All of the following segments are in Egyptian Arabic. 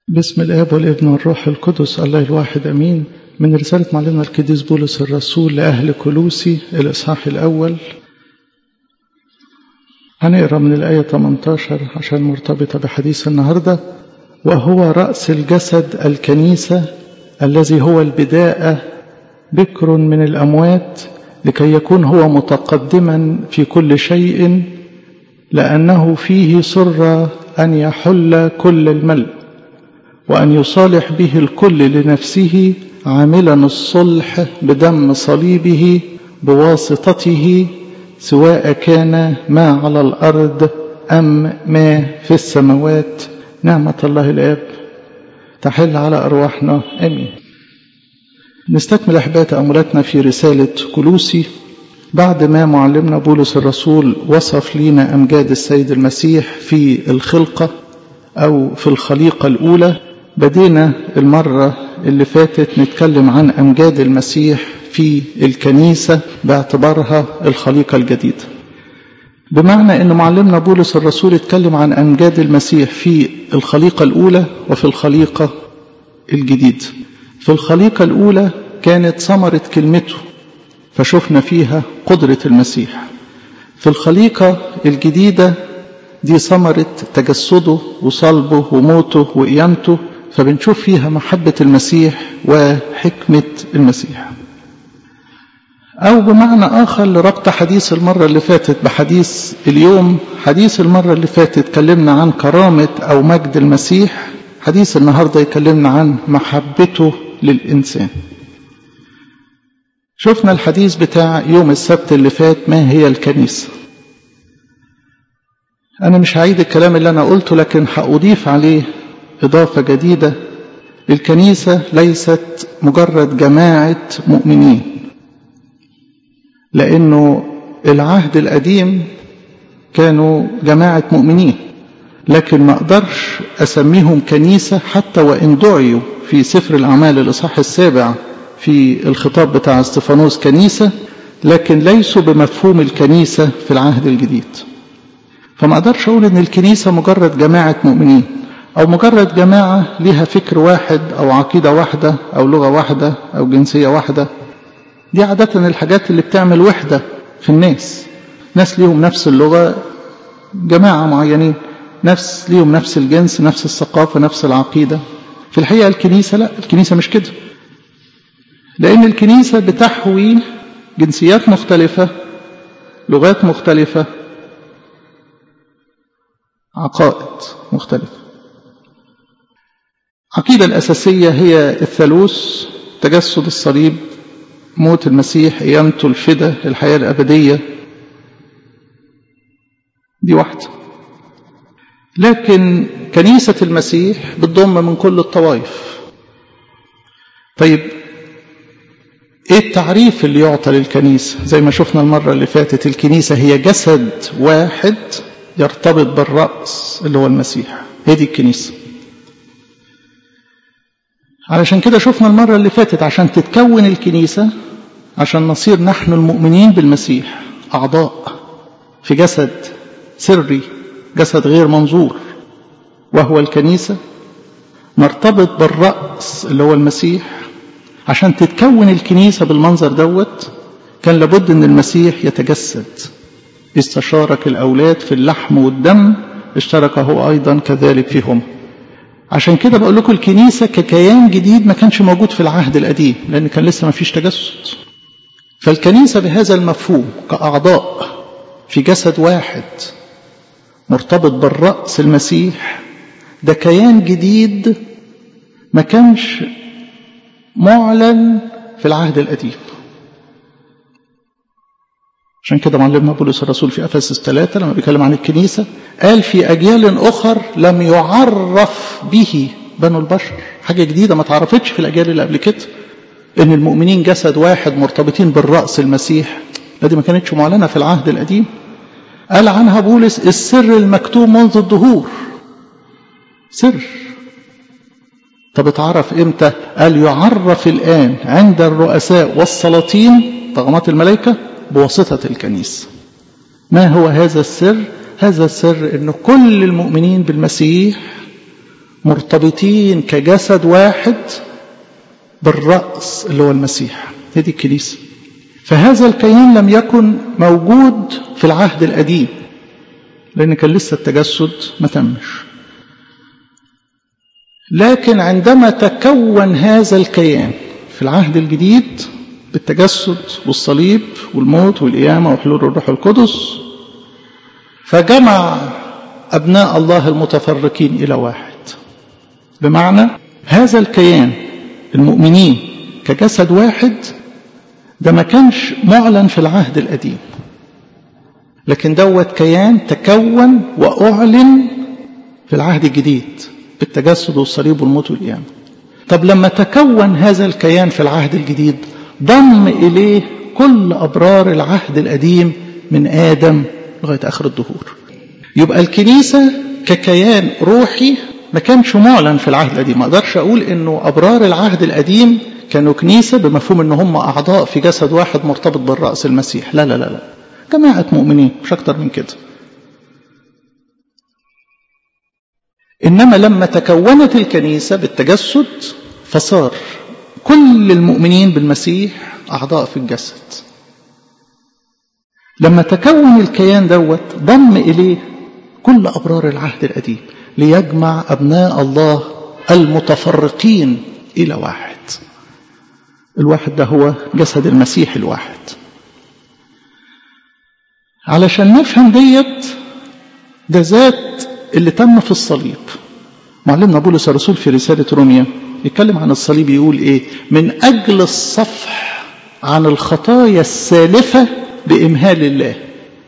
بسم الاب والابن والروح القدس الله الواحد امين من رساله معلمنا القديس بولس الرسول لاهل كلوسي الاصحاح الاول هنقرا من الايه 18 عشان مرتبطه بحديث النهارده وهو راس الجسد الكنيسه الذي هو البداءه بكر من الاموات لكي يكون هو متقدما في كل شيء لانه فيه سر ان يحل كل الملء وأن يصالح به الكل لنفسه عاملا الصلح بدم صليبه بواسطته سواء كان ما على الأرض أم ما في السماوات نعمة الله الآب تحل على أرواحنا آمين نستكمل أحباء تأملاتنا في رسالة كلوسي بعد ما معلمنا بولس الرسول وصف لنا أمجاد السيد المسيح في الخلقة أو في الخليقة الأولى بدينا المرة اللي فاتت نتكلم عن أمجاد المسيح في الكنيسة باعتبارها الخليقة الجديدة بمعنى أن معلمنا بولس الرسول اتكلم عن أمجاد المسيح في الخليقة الأولى وفي الخليقة الجديدة في الخليقة الأولى كانت ثمرة كلمته فشفنا فيها قدرة المسيح في الخليقة الجديدة دي ثمرة تجسده وصلبه وموته وقيامته فبنشوف فيها محبة المسيح وحكمة المسيح أو بمعنى آخر لربط حديث المرة اللي فاتت بحديث اليوم حديث المرة اللي فاتت اتكلمنا عن كرامة أو مجد المسيح حديث النهاردة يكلمنا عن محبته للإنسان شفنا الحديث بتاع يوم السبت اللي فات ما هي الكنيسة أنا مش هعيد الكلام اللي أنا قلته لكن هأضيف عليه إضافة جديدة الكنيسة ليست مجرد جماعة مؤمنين لأنه العهد القديم كانوا جماعة مؤمنين لكن ما أقدرش أسميهم كنيسة حتى وإن دعيوا في سفر الأعمال الإصحاح السابع في الخطاب بتاع استفانوس كنيسة لكن ليسوا بمفهوم الكنيسة في العهد الجديد فما أقدرش أقول إن الكنيسة مجرد جماعة مؤمنين أو مجرد جماعة لها فكر واحد أو عقيدة واحدة أو لغة واحدة أو جنسية واحدة دي عادة الحاجات اللي بتعمل وحدة في الناس ناس ليهم نفس اللغة جماعة معينين نفس ليهم نفس الجنس نفس الثقافة نفس العقيدة في الحقيقة الكنيسة لا الكنيسة مش كده لأن الكنيسة بتحوي جنسيات مختلفة لغات مختلفة عقائد مختلفة العقيدة الأساسية هي الثالوث تجسد الصليب موت المسيح قيامته الفدا الحياة الأبدية دي واحدة لكن كنيسة المسيح بتضم من كل الطوائف طيب ايه التعريف اللي يعطى للكنيسة زي ما شفنا المرة اللي فاتت الكنيسة هي جسد واحد يرتبط بالرأس اللي هو المسيح هي دي الكنيسة علشان كده شفنا المرة اللي فاتت عشان تتكون الكنيسة عشان نصير نحن المؤمنين بالمسيح أعضاء في جسد سري جسد غير منظور وهو الكنيسة نرتبط بالرأس اللي هو المسيح عشان تتكون الكنيسة بالمنظر دوت كان لابد ان المسيح يتجسد استشارك الأولاد في اللحم والدم اشترك هو أيضا كذلك فيهم عشان كده بقول لكم الكنيسة ككيان جديد ما كانش موجود في العهد القديم لأن كان لسه ما فيش تجسد فالكنيسة بهذا المفهوم كأعضاء في جسد واحد مرتبط بالرأس المسيح ده كيان جديد ما كانش معلن في العهد القديم عشان كده معلمنا بولس الرسول في افسس ثلاثة لما بيتكلم عن الكنيسة قال في أجيال أخر لم يعرف به بنو البشر حاجة جديدة ما تعرفتش في الأجيال اللي قبل كده إن المؤمنين جسد واحد مرتبطين بالرأس المسيح لا دي ما كانتش معلنة في العهد القديم قال عنها بولس السر المكتوب منذ الدهور سر طب اتعرف امتى قال يعرف الآن عند الرؤساء والسلاطين طغمات الملائكة بواسطة الكنيسة ما هو هذا السر هذا السر أن كل المؤمنين بالمسيح مرتبطين كجسد واحد بالرأس اللي هو المسيح هذه الكنيسة فهذا الكيان لم يكن موجود في العهد القديم لأن كان لسه التجسد ما تمش لكن عندما تكون هذا الكيان في العهد الجديد بالتجسد والصليب والموت والقيامة وحلول الروح القدس فجمع أبناء الله المتفرقين إلى واحد بمعنى هذا الكيان المؤمنين كجسد واحد ده ما كانش معلن في العهد القديم لكن دوت كيان تكون وأعلن في العهد الجديد بالتجسد والصليب والموت والقيامة طب لما تكون هذا الكيان في العهد الجديد ضم إليه كل أبرار العهد القديم من آدم لغاية آخر الدهور يبقى الكنيسة ككيان روحي ما كانش معلن في العهد القديم ما اقدرش اقول انه ابرار العهد القديم كانوا كنيسة بمفهوم ان هم اعضاء في جسد واحد مرتبط بالرأس المسيح لا لا لا لا جماعة مؤمنين مش اكتر من كده انما لما تكونت الكنيسة بالتجسد فصار كل المؤمنين بالمسيح اعضاء في الجسد لما تكون الكيان دوت ضم اليه كل ابرار العهد القديم ليجمع ابناء الله المتفرقين الى واحد الواحد ده هو جسد المسيح الواحد علشان نفهم ديت ده ذات اللي تم في الصليب معلمنا بولس الرسول في رسالة روميا يتكلم عن الصليب يقول ايه من اجل الصفح عن الخطايا السالفة بإمهال الله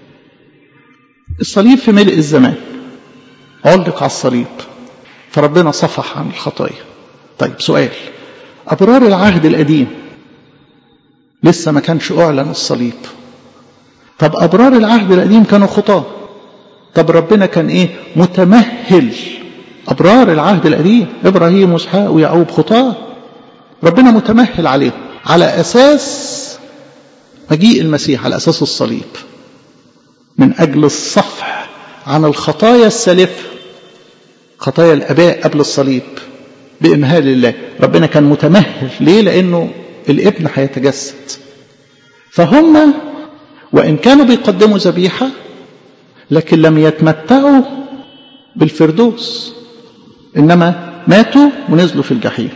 الصليب في ملء الزمان علق على الصليب فربنا صفح عن الخطايا طيب سؤال أبرار العهد القديم لسه ما كانش أعلن الصليب طب أبرار العهد القديم كانوا خطاة طب ربنا كان إيه متمهل أبرار العهد القديم إبراهيم وإسحاق ويعقوب خطاة ربنا متمهل عليهم على أساس مجيء المسيح على أساس الصليب من أجل الصفح عن الخطايا السالفة خطايا الآباء قبل الصليب بإمهال الله ربنا كان متمهل ليه لأنه الابن هيتجسد فهم وإن كانوا بيقدموا ذبيحة لكن لم يتمتعوا بالفردوس إنما ماتوا ونزلوا في الجحيم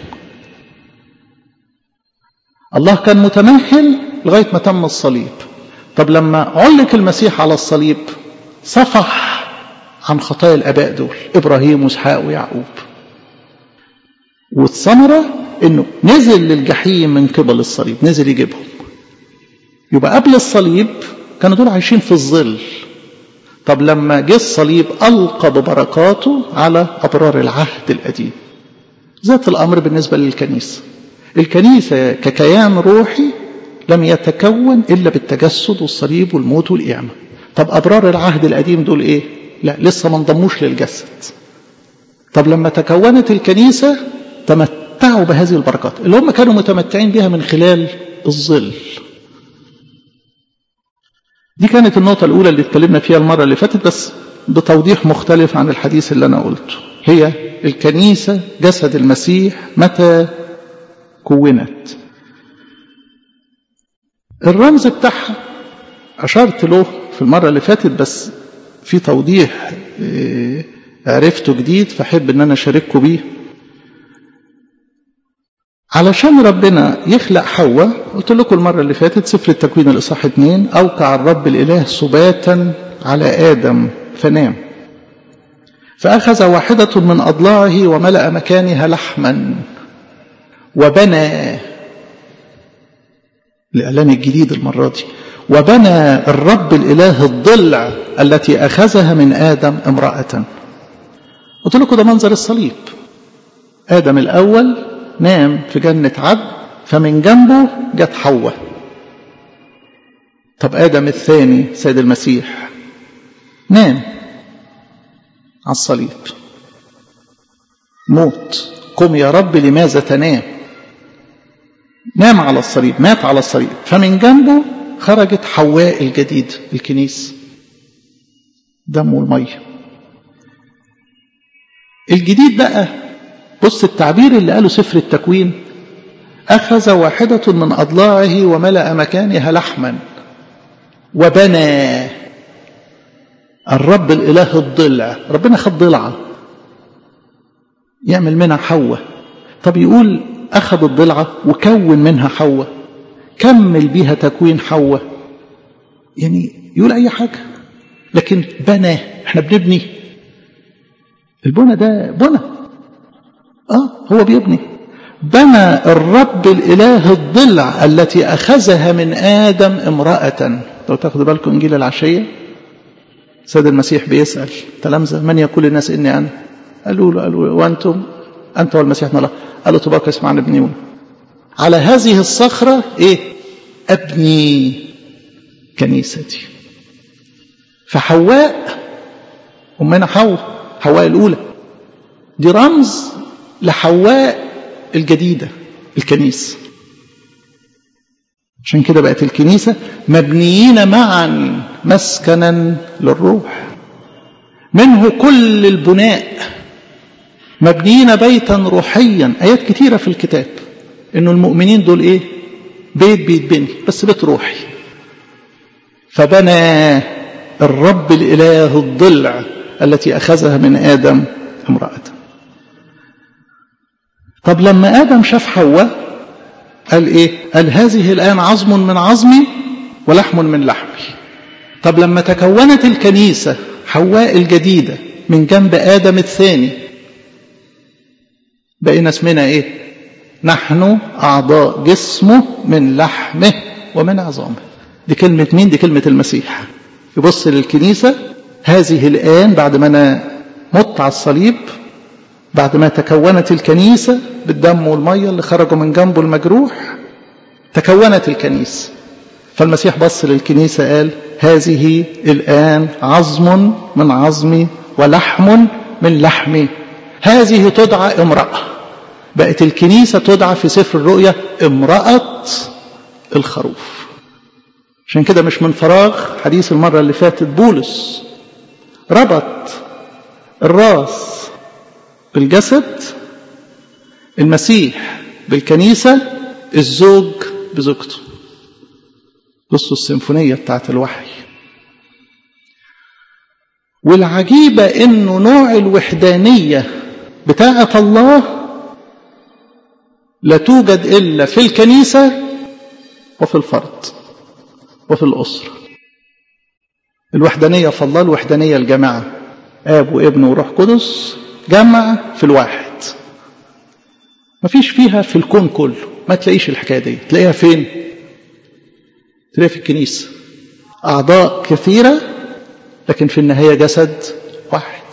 الله كان متمهل لغاية ما تم الصليب طب لما علق المسيح على الصليب صفح عن خطايا الآباء دول إبراهيم وإسحاق ويعقوب والثمرة إنه نزل للجحيم من قبل الصليب نزل يجيبهم يبقى قبل الصليب كانوا دول عايشين في الظل طب لما جه الصليب ألقى ببركاته على أبرار العهد القديم ذات الأمر بالنسبة للكنيسة الكنيسة ككيان روحي لم يتكون إلا بالتجسد والصليب والموت والقيامة طب أبرار العهد القديم دول إيه لا لسه ما انضموش للجسد طب لما تكونت الكنيسة تمتعوا بهذه البركات اللي هم كانوا متمتعين بها من خلال الظل دي كانت النقطة الأولى اللي اتكلمنا فيها المرة اللي فاتت بس بتوضيح مختلف عن الحديث اللي أنا قلته هي الكنيسة جسد المسيح متى كونت الرمز بتاعها أشرت له في المرة اللي فاتت بس في توضيح عرفته جديد فأحب إن أنا أشارككم بيه علشان ربنا يخلق حواء قلت لكم المرة اللي فاتت سفر التكوين الإصحاح 2 أوقع الرب الإله سباتا على آدم فنام فأخذ واحدة من أضلاعه وملأ مكانها لحما وبنى الإعلان الجديد المرة دي وبنى الرب الإله الضلع التي أخذها من آدم امرأة قلت لكم ده منظر الصليب آدم الأول نام في جنة عدن فمن جنبه جت حواء طب آدم الثاني سيد المسيح نام على الصليب موت قم يا رب لماذا تنام نام على الصليب مات على الصليب فمن جنبه خرجت حواء الجديد الكنيسة دم والمية الجديد بقى بص التعبير اللي قاله سفر التكوين أخذ واحدة من أضلاعه وملأ مكانها لحما وبنى الرب الإله الضلع ربنا خد ضلعة يعمل منها حواء طب يقول أخذ الضلعة وكون منها حواء كمل بيها تكوين حواء يعني يقول أي حاجة لكن بنى احنا بنبني البنى ده بنى اه هو بيبني بنى الرب الإله الضلع التي أخذها من آدم امرأة لو تاخدوا بالكم إنجيل العشية سيد المسيح بيسأل تلامذة من يقول الناس إني أنا قالوا له قالوا له وأنتم أنت والمسيح الله قالوا طباق اسمعنا ابنيون على هذه الصخرة إيه أبني كنيستي فحواء أمنا حواء حواء الأولى دي رمز لحواء الجديدة الكنيسة عشان كده بقت الكنيسة مبنيين معا مسكنا للروح منه كل البناء مبنيين بيتا روحيا آيات كتيرة في الكتاب إنه المؤمنين دول إيه بيت بيتبني بس بيت روحي فبنى الرب الإله الضلع التي أخذها من آدم امرأة طب لما آدم شاف حواء قال إيه قال هذه الآن عظم من عظمي ولحم من لحمي طب لما تكونت الكنيسة حواء الجديدة من جنب آدم الثاني بقينا اسمنا إيه نحن أعضاء جسمه من لحمه ومن عظامه دي كلمة مين دي كلمة المسيح يبص للكنيسة هذه الآن بعد ما أنا مت على الصليب بعد ما تكونت الكنيسة بالدم والمية اللي خرجوا من جنبه المجروح تكونت الكنيسة فالمسيح بص للكنيسة قال هذه الآن عظم من عظمي ولحم من لحمي هذه تدعى امرأة بقت الكنيسة تدعى في سفر الرؤيا امرأة الخروف عشان كده مش من فراغ حديث المرة اللي فاتت بولس ربط الراس بالجسد المسيح بالكنيسة الزوج بزوجته بصوا السيمفونية بتاعت الوحي والعجيبة انه نوع الوحدانية بتاعة الله لا توجد الا في الكنيسة وفي الفرد وفي الأسرة الوحدانية في الله الوحدانية الجماعة آب وابن وروح قدس جمع في الواحد ما فيش فيها في الكون كله ما تلاقيش الحكاية دي تلاقيها فين تلاقيها في الكنيسة أعضاء كثيرة لكن في النهاية جسد واحد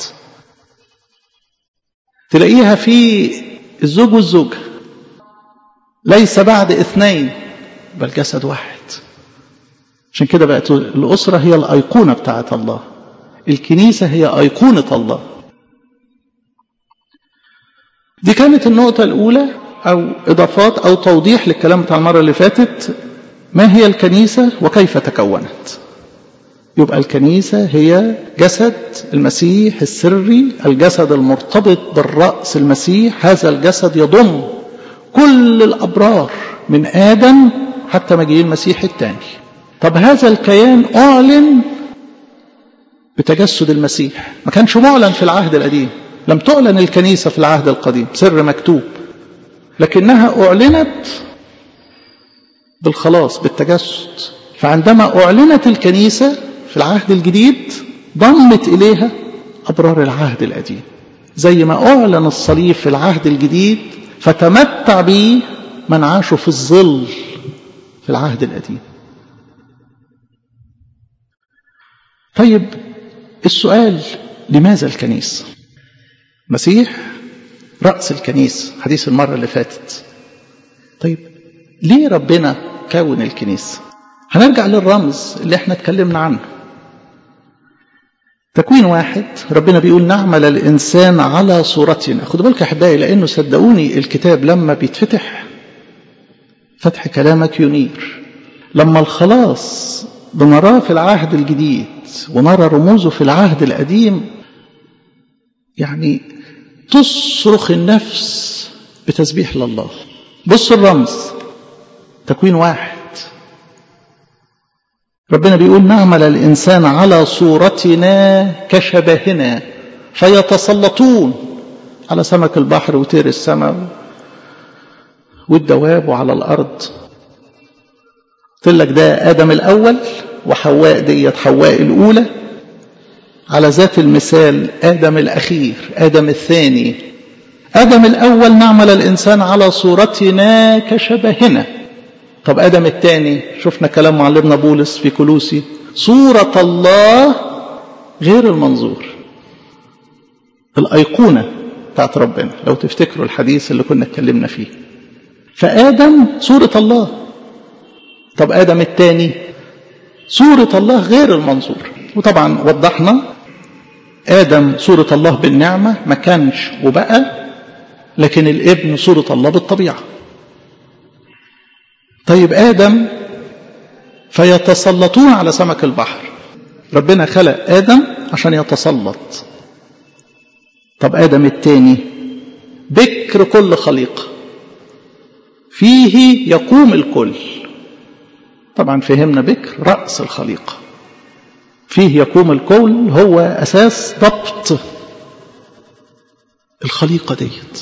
تلاقيها في الزوج والزوجة ليس بعد اثنين بل جسد واحد عشان كده بقت الأسرة هي الأيقونة بتاعت الله الكنيسة هي أيقونة الله دي كانت النقطة الأولى أو إضافات أو توضيح للكلام بتاع المرة اللي فاتت ما هي الكنيسة وكيف تكونت يبقى الكنيسة هي جسد المسيح السري الجسد المرتبط بالرأس المسيح هذا الجسد يضم كل الأبرار من آدم حتى مجيء المسيح الثاني طب هذا الكيان أعلن بتجسد المسيح ما كانش معلن في العهد القديم لم تعلن الكنيسة في العهد القديم سر مكتوب لكنها أعلنت بالخلاص بالتجسد فعندما أعلنت الكنيسة في العهد الجديد ضمت إليها أبرار العهد القديم زي ما أعلن الصليب في العهد الجديد فتمتع به من عاشوا في الظل في العهد القديم طيب السؤال لماذا الكنيسة مسيح رأس الكنيسة حديث المرة اللي فاتت طيب ليه ربنا كون الكنيسة هنرجع للرمز اللي احنا اتكلمنا عنه تكوين واحد ربنا بيقول نعمل الإنسان على صورتنا خدوا بالك يا أحبائي لأنه صدقوني الكتاب لما بيتفتح فتح كلامك ينير لما الخلاص بنراه في العهد الجديد ونرى رموزه في العهد القديم يعني تصرخ النفس بتسبيح لله بص الرمز تكوين واحد ربنا بيقول نعمل الإنسان على صورتنا كشبهنا فيتسلطون على سمك البحر وطير السماء والدواب وعلى الأرض قلت لك ده آدم الأول وحواء ديت حواء الأولى على ذات المثال آدم الأخير آدم الثاني آدم الأول نعمل الإنسان على صورتنا كشبهنا طب آدم الثاني شفنا كلام معلمنا بولس في كلوسي صورة الله غير المنظور الأيقونة بتاعت ربنا لو تفتكروا الحديث اللي كنا اتكلمنا فيه فآدم صورة الله طب آدم الثاني صورة الله غير المنظور وطبعا وضحنا آدم صورة الله بالنعمة ما كانش وبقى لكن الابن صورة الله بالطبيعة طيب آدم فيتسلطون على سمك البحر ربنا خلق آدم عشان يتسلط طب آدم الثاني بكر كل خليقة فيه يقوم الكل طبعا فهمنا بكر رأس الخليقة فيه يقوم الكل هو أساس ضبط الخليقة ديت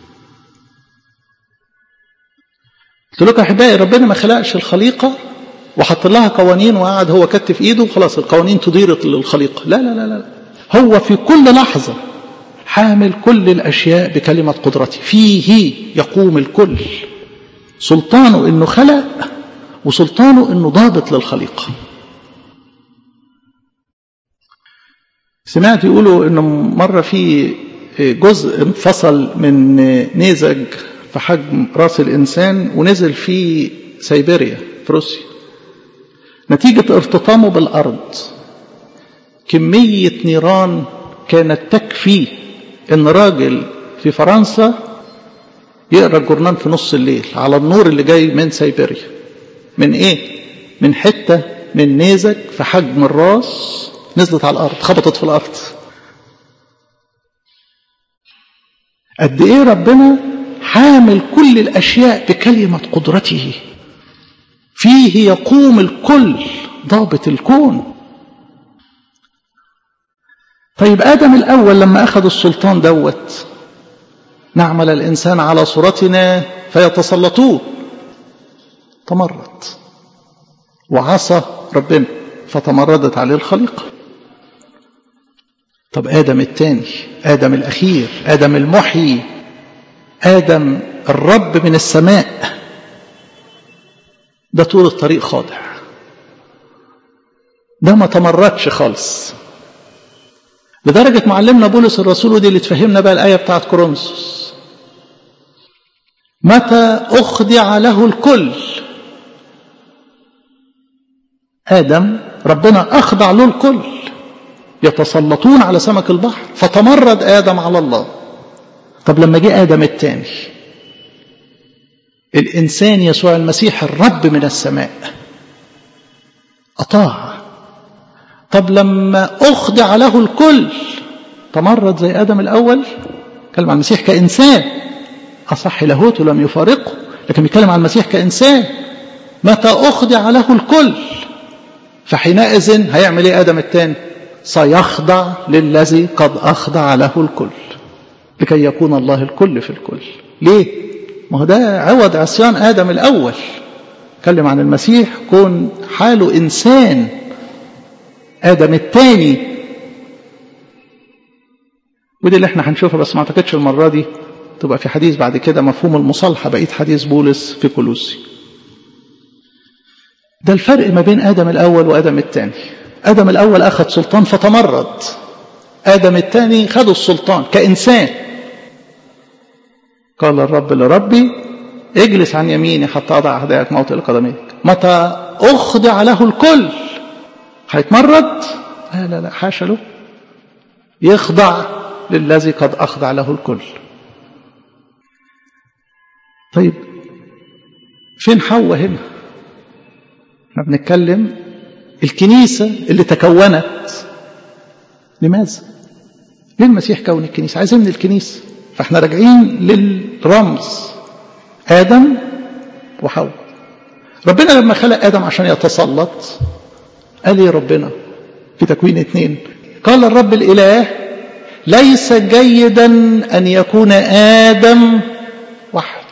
قلت لكم أحبائي ربنا ما خلقش الخليقة وحط لها قوانين وقعد هو كتف إيده وخلاص القوانين تدير للخليقة لا لا لا لا هو في كل لحظة حامل كل الأشياء بكلمة قدرته فيه يقوم الكل سلطانه إنه خلق وسلطانه إنه ضابط للخليقة سمعت يقولوا إنه مرة في جزء انفصل من نيزك في حجم راس الإنسان ونزل في سيبيريا في روسيا نتيجة ارتطامه بالأرض كمية نيران كانت تكفي إن راجل في فرنسا يقرأ الجورنال في نص الليل على النور اللي جاي من سيبيريا من إيه؟ من حتة من نيزك في حجم الراس نزلت على الأرض خبطت في الأرض قد إيه ربنا حامل كل الأشياء بكلمة قدرته فيه يقوم الكل ضابط الكون طيب آدم الأول لما أخذ السلطان دوت نعمل الإنسان على صورتنا فيتسلطون تمرد وعصى ربنا فتمردت عليه الخليقة طب آدم الثاني آدم الأخير آدم المحيي آدم الرب من السماء ده طول الطريق خاضع ده ما تمردش خالص لدرجة معلمنا بولس الرسول ودي اللي تفهمنا بقى الآية بتاعت كورنثوس متى أخضع له الكل آدم ربنا أخضع له الكل يتسلطون على سمك البحر فتمرد آدم على الله طب لما جه آدم الثاني الإنسان يسوع المسيح الرب من السماء أطاع طب لما أخضع له الكل تمرد زي آدم الأول كلم عن المسيح كإنسان أصح لاهوته لم يفارقه لكن بيتكلم عن المسيح كإنسان متى أخضع له الكل فحينئذ هيعمل ايه ادم الثاني سيخضع للذي قد اخضع له الكل لكي يكون الله الكل في الكل ليه ما هو ده عوض عصيان ادم الاول اتكلم عن المسيح كون حاله انسان ادم الثاني ودي اللي احنا هنشوفها بس ما اعتقدش المره دي تبقى في حديث بعد كده مفهوم المصالحه بقيه حديث بولس في كولوسي ده الفرق ما بين آدم الأول وآدم الثاني آدم الأول أخذ سلطان فتمرد آدم الثاني خد السلطان كإنسان قال الرب لربي اجلس عن يميني حتى أضع أعدائك موطئ لقدميك متى أخضع له الكل هيتمرد لا لا لا حاشا له يخضع للذي قد أخضع له الكل طيب فين حواء هنا احنا بنتكلم الكنيسة اللي تكونت لماذا ليه المسيح كون الكنيسة عايزين من الكنيسة فاحنا راجعين للرمز آدم وحواء ربنا لما خلق آدم عشان يتسلط قال ايه ربنا في تكوين اتنين قال الرب الإله ليس جيدا أن يكون آدم وحده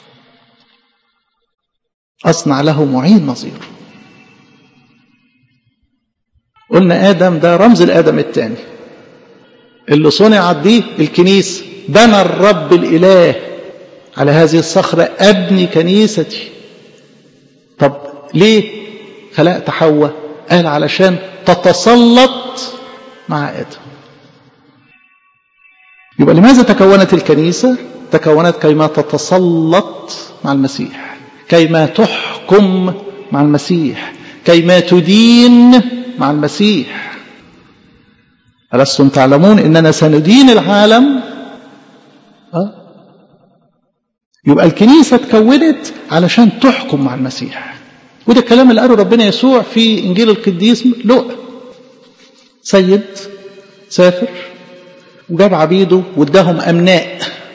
أصنع له معين نظير قلنا آدم ده رمز الآدم الثاني اللي صنعت دي الكنيسة بنى الرب الإله على هذه الصخرة أبني كنيستي طب ليه خلقت حواء قال علشان تتسلط مع آدم يبقى لماذا تكونت الكنيسة تكونت كيما تتسلط مع المسيح كيما تحكم مع المسيح كيما تدين مع المسيح ألستم تعلمون إننا سندين العالم أه؟ يبقى الكنيسة تكونت علشان تحكم مع المسيح وده الكلام اللي قاله ربنا يسوع في إنجيل القديس لؤى سيد سافر وجاب عبيده واداهم أمناء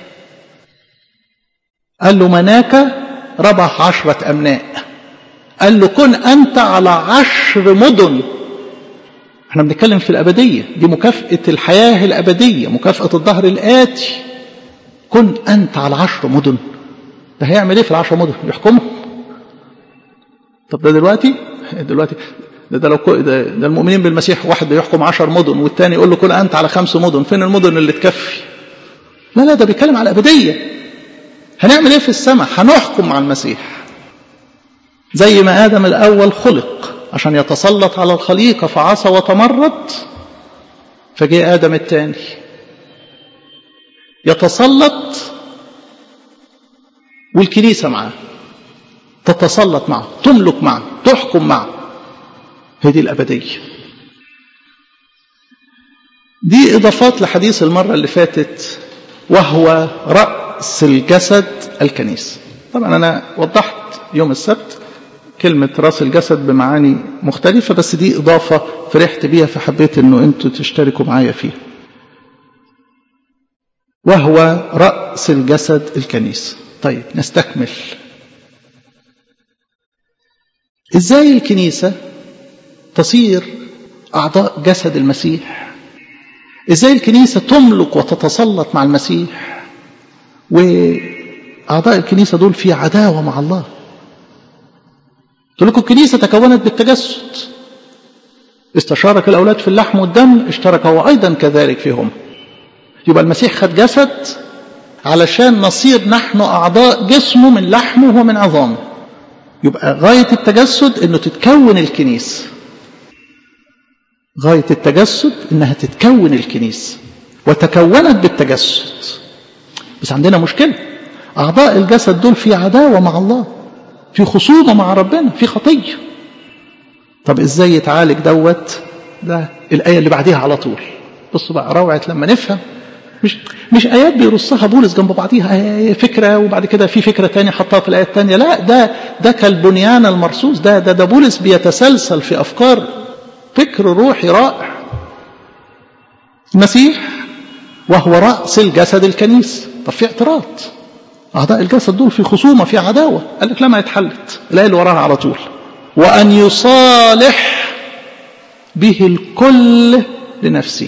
قال له مناك ربح عشرة أمناء قال له كن أنت على عشر مدن احنا بنتكلم في الأبدية دي مكافأة الحياة الأبدية مكافأة الظهر الآتي كن أنت على عشر مدن ده هيعمل ايه في العشر مدن يحكمهم طب ده دلوقتي دلوقتي ده, ده لو ده, ده المؤمنين بالمسيح واحد بيحكم عشر مدن والتاني يقول له كن أنت على خمس مدن فين المدن اللي تكفي لا لا ده بيتكلم على الأبدية هنعمل ايه في السماء هنحكم مع المسيح زي ما آدم الأول خلق عشان يتسلط على الخليقة فعصى وتمرد فجاء آدم الثاني يتسلط والكنيسة معاه تتسلط معه تملك معه تحكم معه هذه الأبدية دي إضافات لحديث المرة اللي فاتت وهو رأس الجسد الكنيسة طبعا أنا وضحت يوم السبت كلمة رأس الجسد بمعاني مختلفة بس دي إضافة فرحت بيها فحبيت أنه أنتوا تشتركوا معايا فيها وهو رأس الجسد الكنيسة طيب نستكمل إزاي الكنيسة تصير أعضاء جسد المسيح إزاي الكنيسة تملك وتتسلط مع المسيح وأعضاء الكنيسة دول في عداوة مع الله قلت لكم الكنيسة تكونت بالتجسد استشارك الأولاد في اللحم والدم اشترك هو أيضا كذلك فيهم يبقى المسيح خد جسد علشان نصير نحن أعضاء جسمه من لحمه ومن عظامه يبقى غاية التجسد أنه تتكون الكنيسة غاية التجسد أنها تتكون الكنيسة وتكونت بالتجسد بس عندنا مشكلة أعضاء الجسد دول في عداوة مع الله في خصومة مع ربنا في خطية طب ازاي يتعالج دوت ده الآية اللي بعديها على طول بصوا بقى روعة لما نفهم مش مش آيات بيرصها بولس جنب بعضيها فكرة وبعد كده في فكرة تانية حطها في الآية التانية لا ده ده كالبنيان المرصوص ده ده ده بولس بيتسلسل في أفكار فكر روحي رائع المسيح وهو رأس الجسد الكنيس طب في اعتراض أعضاء الجسد دول في خصومة في عداوة قال لك لما اتحلت الآية اللي وراها على طول وأن يصالح به الكل لنفسه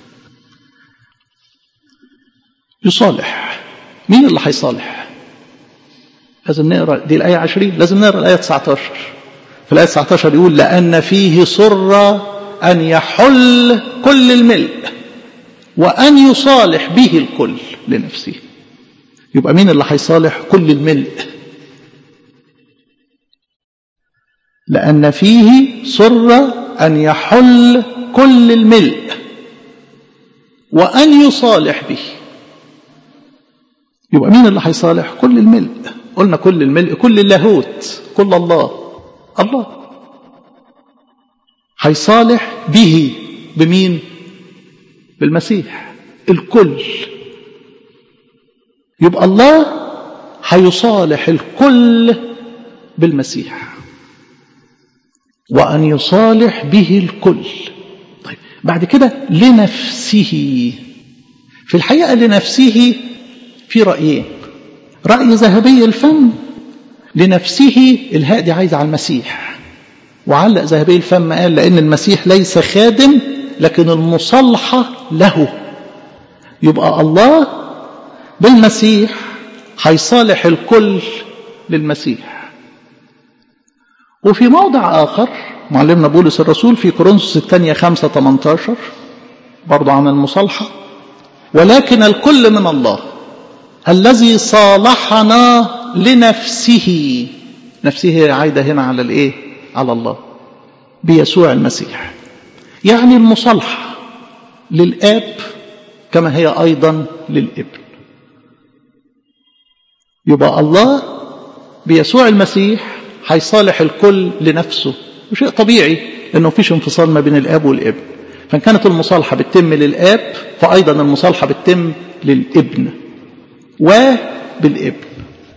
يصالح مين اللي هيصالح لازم نقرا دي الآية 20 لازم نقرا الآية 19 في الآية 19 يقول لأن فيه سر أن يحل كل الملء وأن يصالح به الكل لنفسه يبقى مين اللي هيصالح كل الملء لأن فيه سر أن يحل كل الملء وأن يصالح به يبقى مين اللي هيصالح كل الملء قلنا كل الملء كل اللاهوت كل الله الله هيصالح به بمين بالمسيح الكل يبقى الله هيصالح الكل بالمسيح وأن يصالح به الكل طيب بعد كده لنفسه في الحقيقة لنفسه في رأيين رأي ذهبي الفم لنفسه الهاء دي عايزة على المسيح وعلق ذهبي الفم قال لأن المسيح ليس خادم لكن المصالحة له يبقى الله بالمسيح هيصالح الكل للمسيح وفي موضع آخر معلمنا بولس الرسول في كورنثوس الثانية خمسة 18 برضو عن المصالحة ولكن الكل من الله الذي صالحنا لنفسه نفسه عايدة هنا على الايه على الله بيسوع المسيح يعني المصالحة للآب كما هي أيضا للابن يبقى الله بيسوع المسيح هيصالح الكل لنفسه وشيء طبيعي لأنه مفيش انفصال ما بين الآب والابن فإن كانت المصالحة بتتم للآب فأيضا المصالحة بتتم للابن وبالابن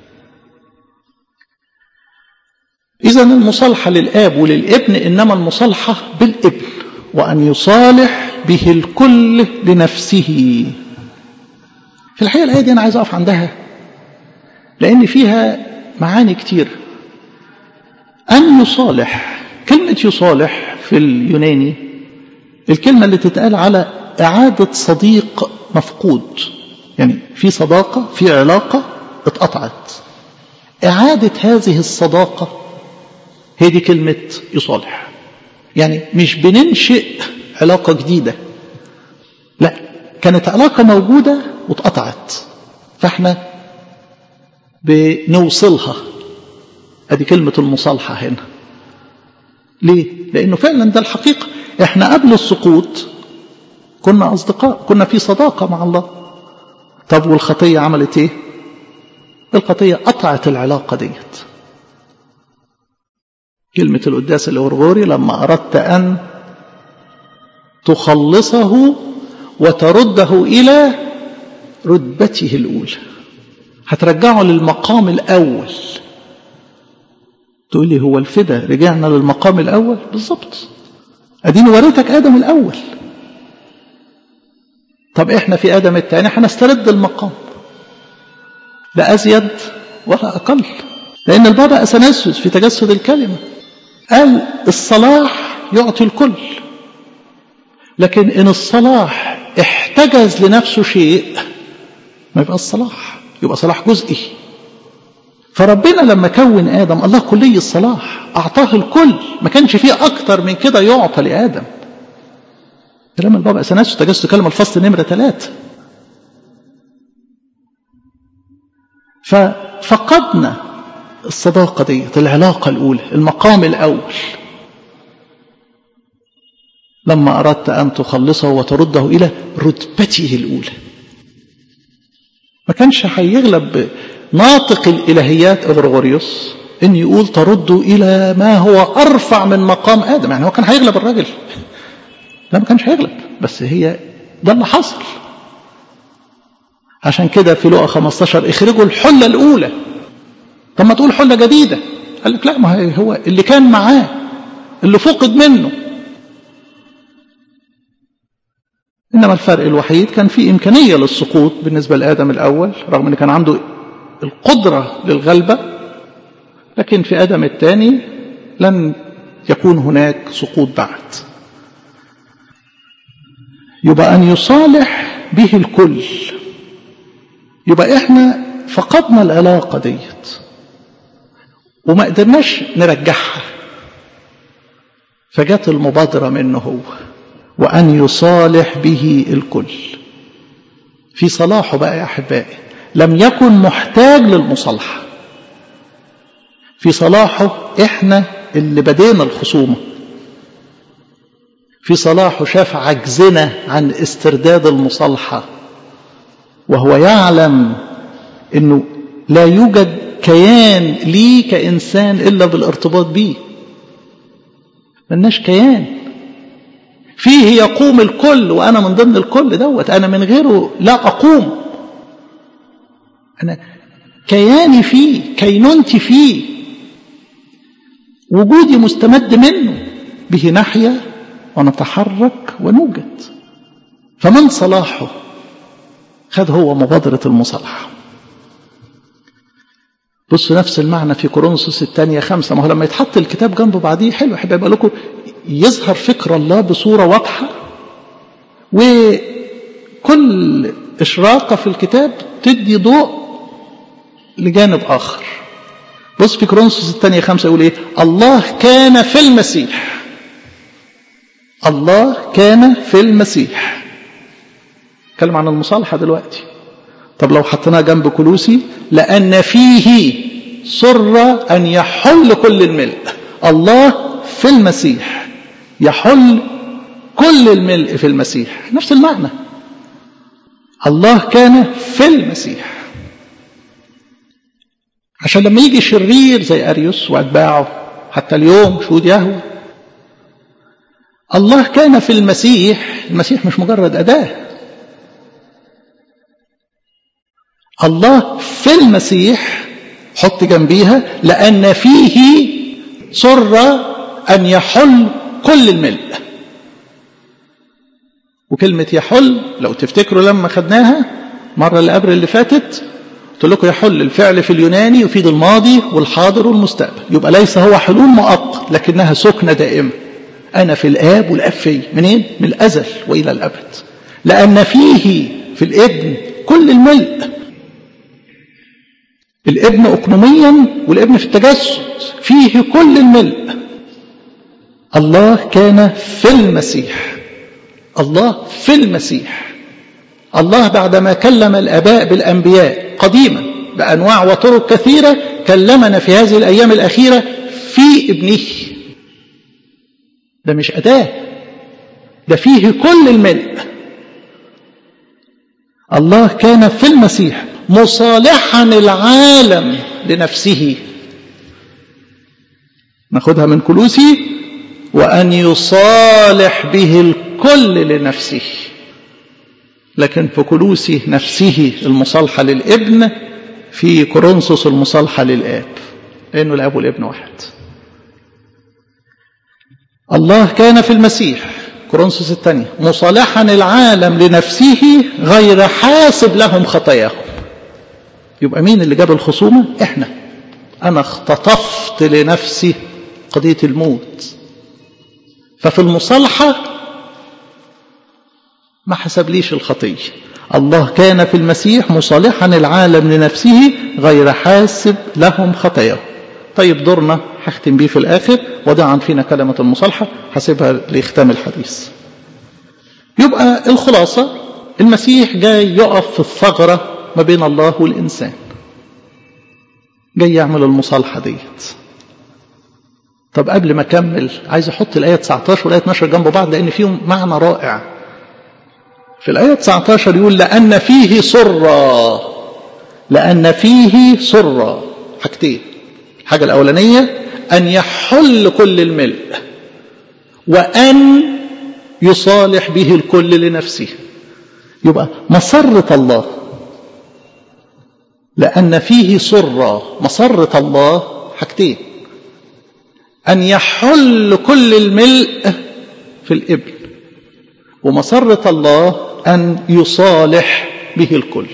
إذا المصالحة للآب وللابن إنما المصالحة بالابن وأن يصالح به الكل لنفسه في الحقيقة الآية دي أنا عايز أقف عندها لأن فيها معاني كتير أن يصالح كلمة يصالح في اليوناني الكلمة اللي تتقال على إعادة صديق مفقود يعني في صداقة في علاقة اتقطعت إعادة هذه الصداقة هي دي كلمة يصالح يعني مش بننشئ علاقة جديدة لا كانت علاقة موجودة واتقطعت فاحنا بنوصلها ادي كلمة المصالحة هنا ليه؟ لأنه فعلا ده الحقيقة احنا قبل السقوط كنا أصدقاء كنا في صداقة مع الله طب والخطية عملت ايه؟ الخطية قطعت العلاقة ديت كلمة القداس الأورغوري لما أردت أن تخلصه وترده إلى رتبته الأولى هترجعه للمقام الأول تقول لي هو الفدا رجعنا للمقام الأول بالظبط أديني وريتك آدم الأول طب إحنا في آدم الثاني هنسترد المقام لا أزيد ولا أقل لأن البابا أثناسيوس في تجسد الكلمة قال الصلاح يعطي الكل لكن إن الصلاح احتجز لنفسه شيء ما يبقى الصلاح يبقى صلاح جزئي فربنا لما كون آدم الله كلي الصلاح أعطاه الكل ما كانش فيه أكتر من كده يعطى لآدم كلام البابا أثناسيوس تجسد كلمة الفصل نمرة ثلاثة ففقدنا الصداقة ديت العلاقة الأولى المقام الأول لما أردت أن تخلصه وترده إلى رتبته الأولى ما كانش هيغلب ناطق الإلهيات غرغوريوس إن يقول تردوا إلى ما هو أرفع من مقام آدم يعني هو كان هيغلب الراجل لا ما كانش هيغلب بس هي ده اللي حصل عشان كده في لقا 15 اخرجوا الحلة الأولى طب ما تقول حلة جديدة قال لك لا ما هو اللي كان معاه اللي فقد منه إنما الفرق الوحيد كان في إمكانية للسقوط بالنسبة لآدم الأول رغم أن كان عنده القدرة للغلبة لكن في آدم الثاني لم يكون هناك سقوط بعد يبقى أن يصالح به الكل يبقى إحنا فقدنا العلاقة ديت وما قدرناش نرجعها فجت المبادرة منه هو وأن يصالح به الكل في صلاحه بقى يا أحبائي لم يكن محتاج للمصالحة في صلاحه إحنا اللي بدينا الخصومة في صلاحه شاف عجزنا عن استرداد المصالحة وهو يعلم أنه لا يوجد كيان لي كإنسان إلا بالارتباط به ملناش كيان فيه يقوم الكل وأنا من ضمن الكل دوت أنا من غيره لا أقوم أنا كياني فيه كينونتي فيه وجودي مستمد منه به نحيا ونتحرك ونوجد فمن صلاحه خد هو مبادرة المصالحة بصوا نفس المعنى في كورنثوس الثانية خمسة ما هو لما يتحط الكتاب جنب بعضيه حلو أحب يبقى لكم يظهر فكر الله بصورة واضحة وكل إشراقة في الكتاب تدي ضوء لجانب آخر بص في كورنثوس الثانية خمسة يقول إيه الله كان في المسيح الله كان في المسيح اتكلم عن المصالحة دلوقتي طب لو حطيناها جنب كلوسي لأن فيه سر أن يحل كل الملء الله في المسيح يحل كل الملء في المسيح نفس المعنى الله كان في المسيح عشان لما يجي شرير زي أريوس وأتباعه حتى اليوم شهود يهوه الله كان في المسيح المسيح مش مجرد أداة الله في المسيح حط جنبيها لأن فيه سر أن يحل كل الملء وكلمة يحل لو تفتكروا لما خدناها مرة اللي قبل اللي فاتت قلت لكم يحل الفعل في اليوناني يفيد الماضي والحاضر والمستقبل يبقى ليس هو حلول مؤقت لكنها سكنة دائمة أنا في الآب والآب في منين؟ من الأزل وإلى الأبد لأن فيه في الابن كل الملء الابن أقنوميا والابن في التجسد فيه كل الملء الله كان في المسيح الله في المسيح الله بعدما كلم الآباء بالأنبياء قديما بأنواع وطرق كثيرة كلمنا في هذه الأيام الأخيرة في ابنه ده مش أداة ده فيه كل الملء الله كان في المسيح مصالحا العالم لنفسه ناخدها من كلوسي وأن يصالح به الكل لنفسه لكن في كلوسي نفسه المصالحة للابن في كورنثوس المصالحة للآب لأنه الآب والابن واحد الله كان في المسيح كورنثوس الثانية مصالحا العالم لنفسه غير حاسب لهم خطاياهم يبقى مين اللي جاب الخصومة احنا انا اختطفت لنفسي قضية الموت ففي المصالحة ما حسبليش الخطية الله كان في المسيح مصالحا العالم لنفسه غير حاسب لهم خطاياهم طيب دورنا هختم بيه في الآخر وضعا فينا كلمة المصالحة حسبها ليختم الحديث يبقى الخلاصة المسيح جاي يقف في الثغرة ما بين الله والإنسان جاي يعمل المصالحة ديت طب قبل ما أكمل عايز أحط الآية 19 والآية 12 جنب بعض لأن فيهم معنى رائع في الآية 19 يقول لأن فيه سرة لأن فيه سرة حاجتين الحاجة الأولانية أن يحل كل الملء وأن يصالح به الكل لنفسه يبقى مسرة الله لأن فيه سرة مسرة الله حاجتين أن يحل كل الملء في الإبن ومسرة الله أن يصالح به الكل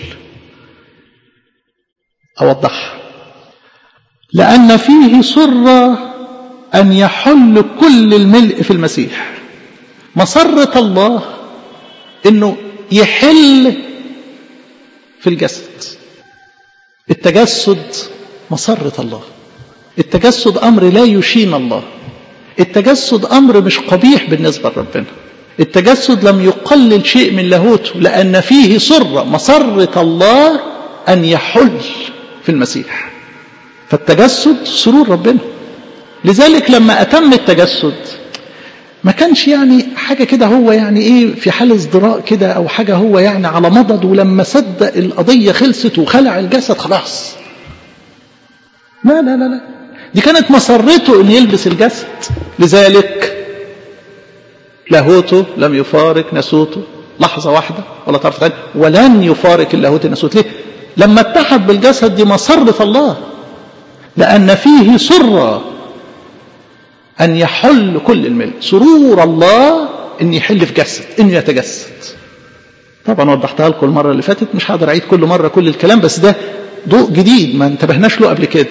أوضحها لأن فيه سرة أن يحل كل الملء في المسيح مسرة الله أنه يحل في الجسد التجسد مسرة الله التجسد أمر لا يشين الله التجسد أمر مش قبيح بالنسبة لربنا التجسد لم يقلل شيء من لاهوته لأن فيه سرة مسرة الله أن يحل في المسيح فالتجسد سرور ربنا لذلك لما أتم التجسد ما كانش يعني حاجة كده هو يعني ايه في حال ازدراء كده او حاجة هو يعني على مضض ولما صدق القضية خلصت وخلع الجسد خلاص لا لا لا لا دي كانت مسرته ان يلبس الجسد لذلك لاهوته لم يفارق ناسوته لحظة واحدة ولا طرف ثاني ولن يفارق اللاهوت الناسوت ليه لما اتحد بالجسد دي مسرة الله لأن فيه سرة أن يحل كل الملء سرور الله أن يحل في جسد أنه يتجسد طبعا وضحتها لكم المرة اللي فاتت مش هقدر أعيد كل مرة كل الكلام بس ده ضوء جديد ما انتبهناش له قبل كده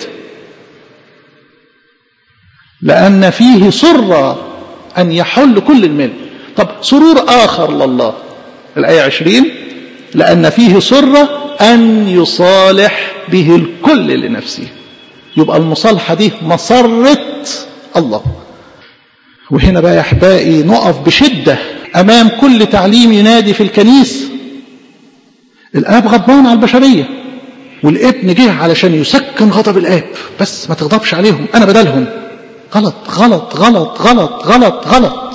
لأن فيه سرة أن يحل كل الملل طب سرور آخر لله الآية عشرين لأن فيه سرة أن يصالح به الكل لنفسه يبقى المصالحة دي مسرة الله وهنا بقى يا أحبائي نقف بشدة أمام كل تعليم ينادي في الكنيسة الآب غضبان على البشرية والابن جه علشان يسكن غضب الآب بس ما تغضبش عليهم أنا بدلهم غلط غلط غلط غلط غلط غلط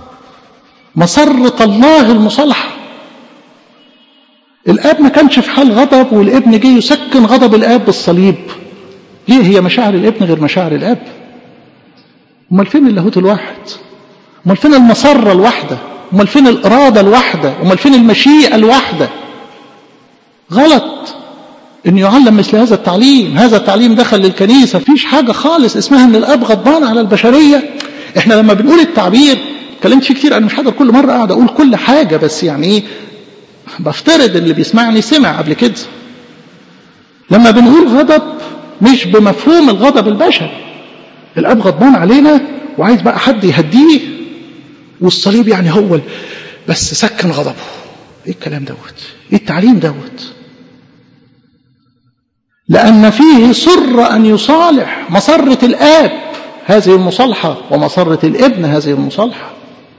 مسرة الله المصالحة الاب ما كانش في حال غضب والابن جه يسكن غضب الاب بالصليب ليه هي مشاعر الابن غير مشاعر الاب امال فين اللاهوت الواحد امال فين المسره الواحده امال فين الاراده الواحده امال فين المشيئه الواحده غلط ان يعلم مثل هذا التعليم هذا التعليم دخل للكنيسه مفيش حاجه خالص اسمها ان الاب غضبان على البشريه احنا لما بنقول التعبير اتكلمت فيه كتير انا مش هقدر كل مره اقعد اقول كل حاجه بس يعني ايه بفترض اللي بيسمعني سمع قبل كده لما بنقول غضب مش بمفهوم الغضب البشري الاب غضبان علينا وعايز بقى حد يهديه والصليب يعني هو بس سكن غضبه ايه الكلام دوت ايه التعليم دوت لان فيه سر ان يصالح مسره الاب هذه المصالحه ومسره الابن هذه المصالحه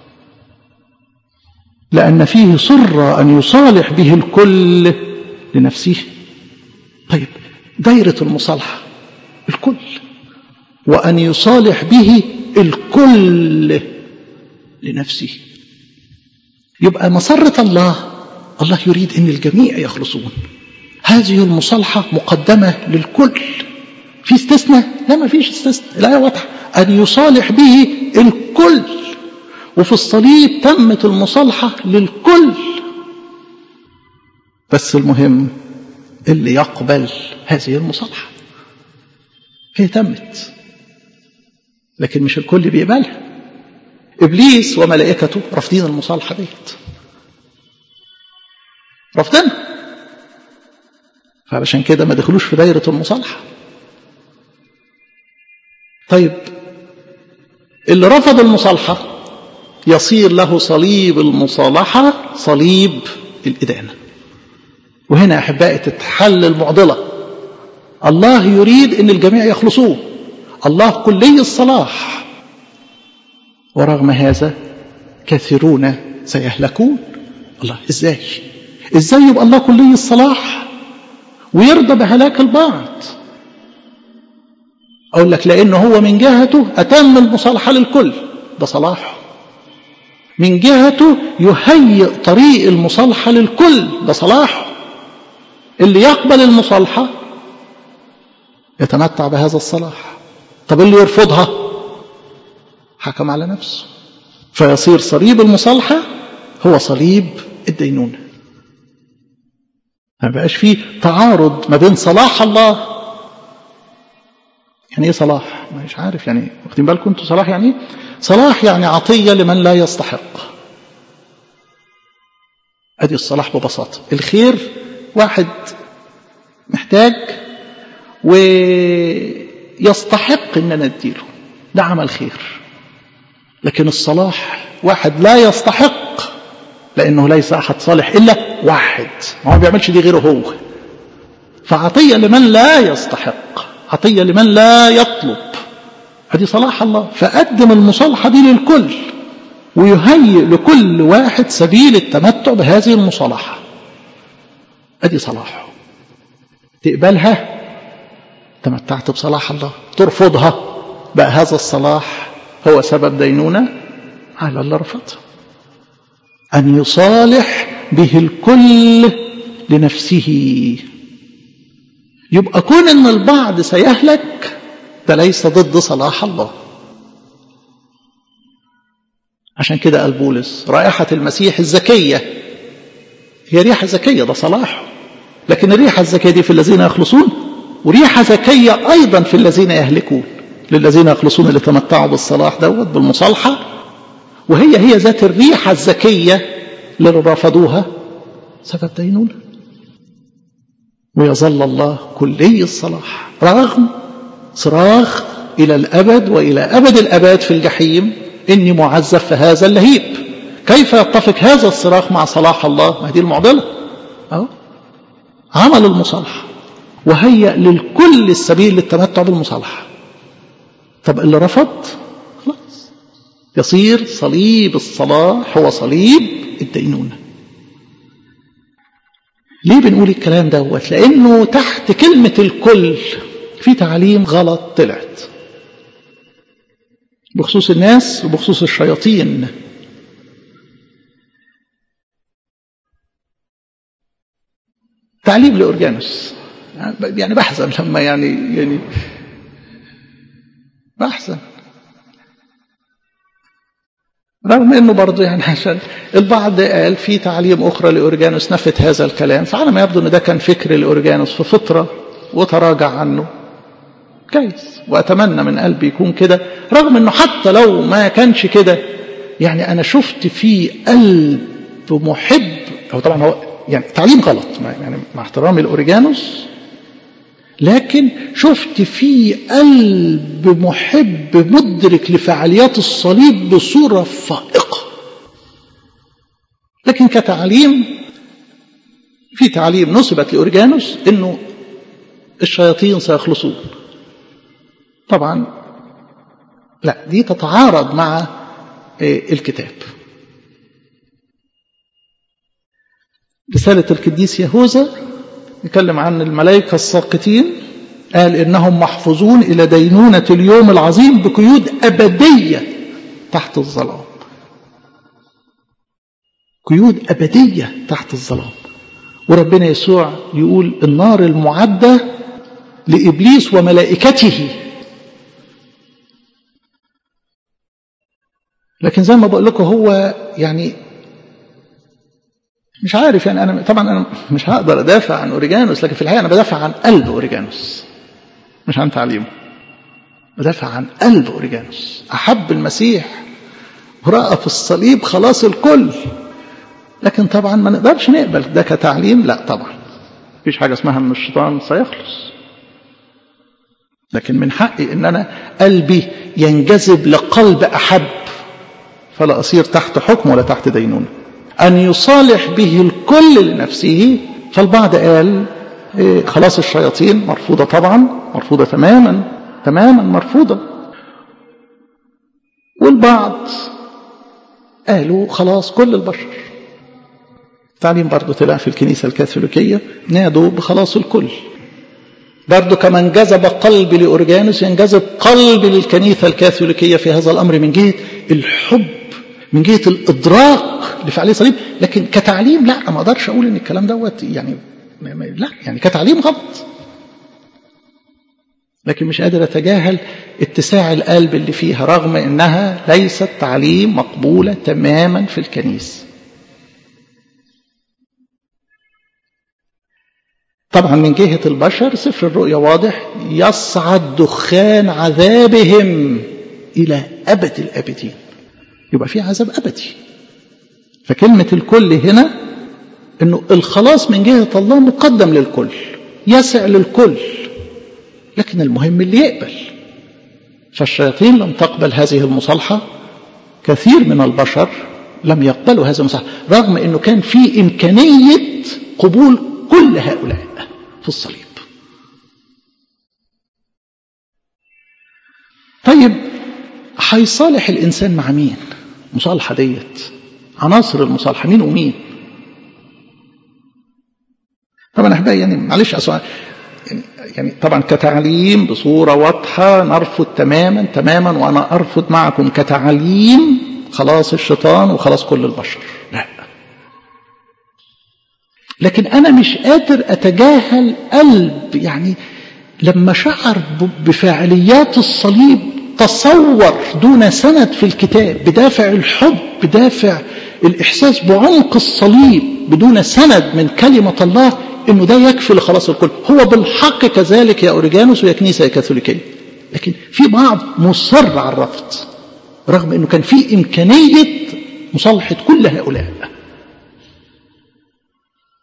لأن فيه سر أن يصالح به الكل لنفسه طيب دايرة المصالحة الكل وأن يصالح به الكل لنفسه يبقى مسرة الله الله يريد أن الجميع يخلصون هذه المصالحة مقدمة للكل في استثناء لا ما فيش استثناء الآية واضحة أن يصالح به الكل وفي الصليب تمت المصالحة للكل بس المهم اللي يقبل هذه المصالحة هي تمت لكن مش الكل بيقبلها إبليس وملائكته رافضين المصالحة ديت رافضينها فعلشان كده ما دخلوش في دايرة المصالحة طيب اللي رفض المصالحة يصير له صليب المصالحة صليب الإدانة وهنا أحبائي تتحل المعضلة الله يريد أن الجميع يخلصوه الله كلي الصلاح ورغم هذا كثيرون سيهلكون الله ازاي ازاي يبقى الله كلي الصلاح ويرضى بهلاك البعض اقول لك لانه هو من جهته اتم المصالحه للكل ده صلاحه من جهته يهيئ طريق المصالحه للكل ده صلاحه اللي يقبل المصالحه يتمتع بهذا الصلاح طب اللي يرفضها حكم على نفسه فيصير صليب المصالحة هو صليب الدينونة ما بقاش فيه تعارض ما بين صلاح الله يعني ايه صلاح مش عارف يعني واخدين بالكم انتوا صلاح يعني ايه صلاح يعني عطية لمن لا يستحق ادي الصلاح ببساطة الخير واحد محتاج ويستحق ان انا اديله ده عمل خير لكن الصلاح واحد لا يستحق لانه ليس احد صالح الا واحد ما هو بيعملش دي غيره هو فعطيه لمن لا يستحق عطيه لمن لا يطلب هذه صلاح الله فقدم المصالحه دي للكل ويهيئ لكل واحد سبيل التمتع بهذه المصالحه ادي صلاحه تقبلها تمتعت بصلاح الله ترفضها بقى هذا الصلاح هو سبب دينونة على اللي رفضها أن يصالح به الكل لنفسه يبقى كون أن البعض سيهلك ده ليس ضد صلاح الله عشان كده قال بولس رائحة المسيح الزكية هي ريحة زكية ده صلاح لكن الريحة الزكية دي في الذين يخلصون وريحة زكية أيضا في الذين يهلكون للذين يخلصون اللي تمتعوا بالصلاح دوت بالمصالحة وهي هي ذات الريحة الزكية اللي رفضوها سبب دينونة ويظل الله كلي الصلاح رغم صراخ إلى الأبد وإلى أبد الأبد في الجحيم إني معذب في هذا اللهيب كيف يتفق هذا الصراخ مع صلاح الله ما هذه المعضلة أهو عمل المصالحة وهيأ للكل السبيل للتمتع بالمصالحة طب اللي رفض خلاص يصير صليب الصلاح هو صليب الدينونة ليه بنقول الكلام دوت لأنه تحت كلمة الكل في تعليم غلط طلعت بخصوص الناس وبخصوص الشياطين تعليم لأورجانوس يعني بحزن لما يعني يعني بحزن رغم انه برضه يعني عشان البعض قال في تعليم اخرى لاورجانوس نفت هذا الكلام فعلى ما يبدو ان ده كان فكر لاورجانوس في فتره وتراجع عنه كويس واتمنى من قلبي يكون كده رغم انه حتى لو ما كانش كده يعني انا شفت فيه قلب محب هو طبعا هو يعني تعليم غلط يعني مع احترامي لاوريجانوس لكن شفت فيه قلب محب مدرك لفعاليات الصليب بصورة فائقة لكن كتعليم في تعليم نسبت لأورجانوس انه الشياطين سيخلصون طبعا لا دي تتعارض مع الكتاب رسالة القديس يهوذا يتكلم عن الملائكة الساقطين قال إنهم محفوظون إلى دينونة اليوم العظيم بقيود أبدية تحت الظلام قيود أبدية تحت الظلام وربنا يسوع يقول النار المعدة لإبليس وملائكته لكن زي ما بقول لكم هو يعني مش عارف يعني انا طبعا انا مش هقدر ادافع عن اوريجانوس لكن في الحقيقه انا بدافع عن قلب اوريجانوس مش عن تعليمه بدافع عن قلب اوريجانوس احب المسيح وراى في الصليب خلاص الكل لكن طبعا ما نقدرش نقبل ده كتعليم لا طبعا مفيش حاجه اسمها ان الشيطان سيخلص لكن من حقي ان انا قلبي ينجذب لقلب احب فلا اصير تحت حكم ولا تحت دينونه أن يصالح به الكل لنفسه فالبعض قال إيه خلاص الشياطين مرفوضة طبعا مرفوضة تماما تماما مرفوضة والبعض قالوا خلاص كل البشر تعليم برضه طلع في الكنيسة الكاثوليكية نادوا بخلاص الكل برضه كما انجذب قلبي لأورجانوس ينجذب قلبي للكنيسة الكاثوليكية في هذا الأمر من جهة الحب من جهة الإدراك لفعالية صليب لكن كتعليم لا ما اقدرش اقول ان الكلام دوت يعني لا يعني كتعليم غلط لكن مش قادر اتجاهل اتساع القلب اللي فيها رغم انها ليست تعليم مقبولة تماما في الكنيسة طبعا من جهة البشر سفر الرؤيا واضح يصعد دخان عذابهم إلى أبد الأبدين يبقى في عذاب أبدي فكلمة الكل هنا انه الخلاص من جهة الله مقدم للكل يسع للكل لكن المهم اللي يقبل فالشياطين لم تقبل هذه المصالحة كثير من البشر لم يقبلوا هذه المصالحة رغم انه كان في امكانية قبول كل هؤلاء في الصليب طيب هيصالح الانسان مع مين مصالحة ديت عناصر المصالحة مين ومين طبعا احبائي يعني معلش أسوأ يعني, يعني طبعا كتعليم بصورة واضحة نرفض تماما تماما وأنا أرفض معكم كتعليم خلاص الشيطان وخلاص كل البشر لا لكن أنا مش قادر أتجاهل قلب يعني لما شعر بفاعليات الصليب تصور دون سند في الكتاب بدافع الحب بدافع الإحساس بعمق الصليب بدون سند من كلمة الله انه ده يكفي لخلاص الكل هو بالحق كذلك يا اوريجانوس ويا كنيسه يا كاثوليكيه لكن في بعض مصر على الرفض رغم انه كان في امكانيه مصالحه كل هؤلاء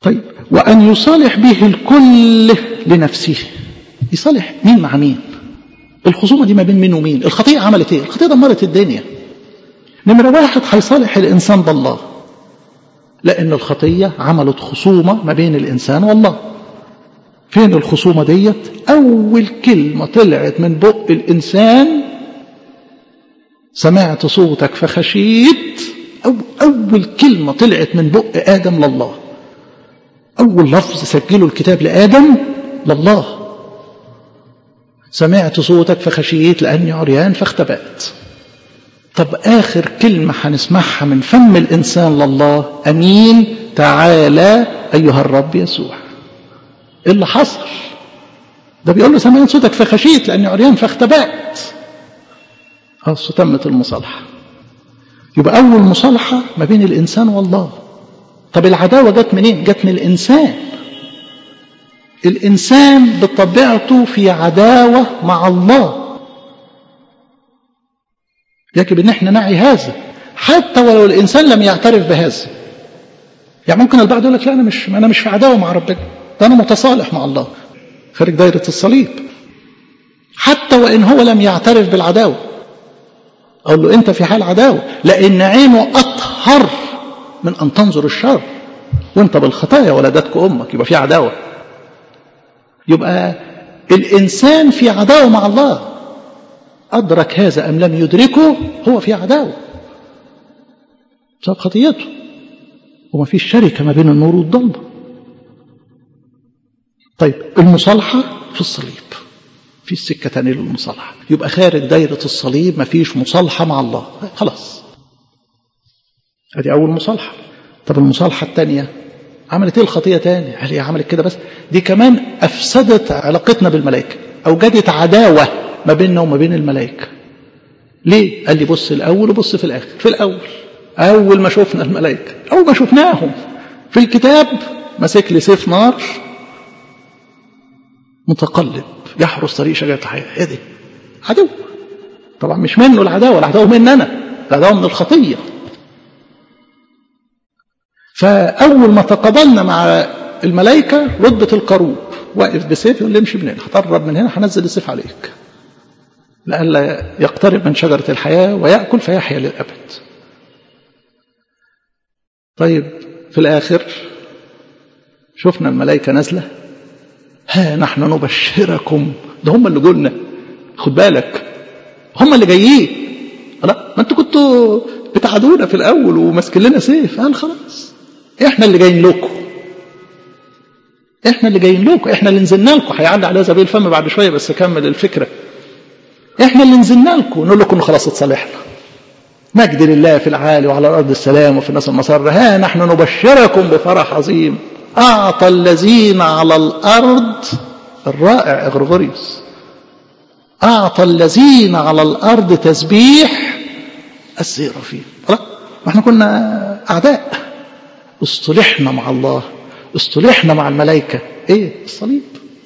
طيب وأن يصالح به الكل لنفسه يصالح مين مع مين الخصومة دي ما بين مين ومين الخطيئة عملت ايه الخطيئة دمرت الدنيا نمرة واحد هيصالح الإنسان بالله لأن الخطية عملت خصومة ما بين الإنسان والله فين الخصومة ديت أول كلمة طلعت من بق الإنسان سمعت صوتك فخشيت أو أول كلمة طلعت من بق آدم لله أول لفظ سجله الكتاب لآدم لله سمعت صوتك فخشيت لأني عريان فاختبأت طب آخر كلمة هنسمعها من فم الإنسان لله أمين تعالى أيها الرب يسوع إيه اللي حصل ده بيقول له سمعت صوتك فخشيت لأني عريان فاختبأت خلاص تمت المصالحة يبقى أول مصالحة ما بين الإنسان والله طب العداوة جت منين؟ جت من الإنسان الإنسان بطبيعته في عداوة مع الله يجب ان احنا نعي هذا حتى ولو الانسان لم يعترف بهذا يعني ممكن البعض يقول لك لا انا مش انا مش في عداوه مع ربنا ده انا متصالح مع الله خارج دايره الصليب حتى وان هو لم يعترف بالعداوه اقول له انت في حال عداوه لان عينه اطهر من ان تنظر الشر وانت بالخطايا ولدتك امك يبقى في عداوه يبقى الانسان في عداوه مع الله أدرك هذا أم لم يدركه هو في عداوة بسبب خطيته وما فيش شركة ما بين النور والضلمة طيب المصالحة في الصليب في السكة تانية للمصالحة يبقى خارج دايرة الصليب ما فيش مصالحة مع الله خلاص ادي أول مصالحة طب المصالحة الثانية عملت ايه الخطية تاني هل هي عملت كده بس دي كمان أفسدت علاقتنا بالملائكة أوجدت عداوة ما بيننا وما بين الملائكة ليه؟ قال لي بص الأول وبص في الآخر في الأول أول ما شفنا الملائكة أول ما شفناهم في الكتاب مسك لي سيف نار متقلب يحرس طريق شجرة الحياة ايه دي؟ عدو طبعا مش منه العداوة العداوة مني أنا العداوة من الخطية فأول ما تقابلنا مع الملائكة رتبة الكروب واقف بسيف يقول لي امشي من هنا هتقرب من هنا هنزل السيف عليك لئلا يقترب من شجرة الحياة ويأكل فيحيا للأبد طيب في الآخر شفنا الملائكة نازلة ها نحن نبشركم ده هم اللي قلنا خد بالك هم اللي جايين لا ما انتوا كنتوا بتعادونا في الأول وماسكين لنا سيف قال خلاص احنا اللي جايين لكم احنا اللي جايين لكم احنا اللي نزلنا لكم هيعدي على زبيب الفم بعد شويه بس كمل الفكره احنا اللي نزلنا لكم نقول لكم خلاص اتصالحنا مجد لله في العالي وعلى الارض السلام وفي الناس المسر ها نحن نبشركم بفرح عظيم اعطى الذين على الارض الرائع اغرغوريوس اعطى الذين على الارض تسبيح السيرافين ما احنا كنا اعداء اصطلحنا مع الله اصطلحنا مع الملائكة ايه الصليب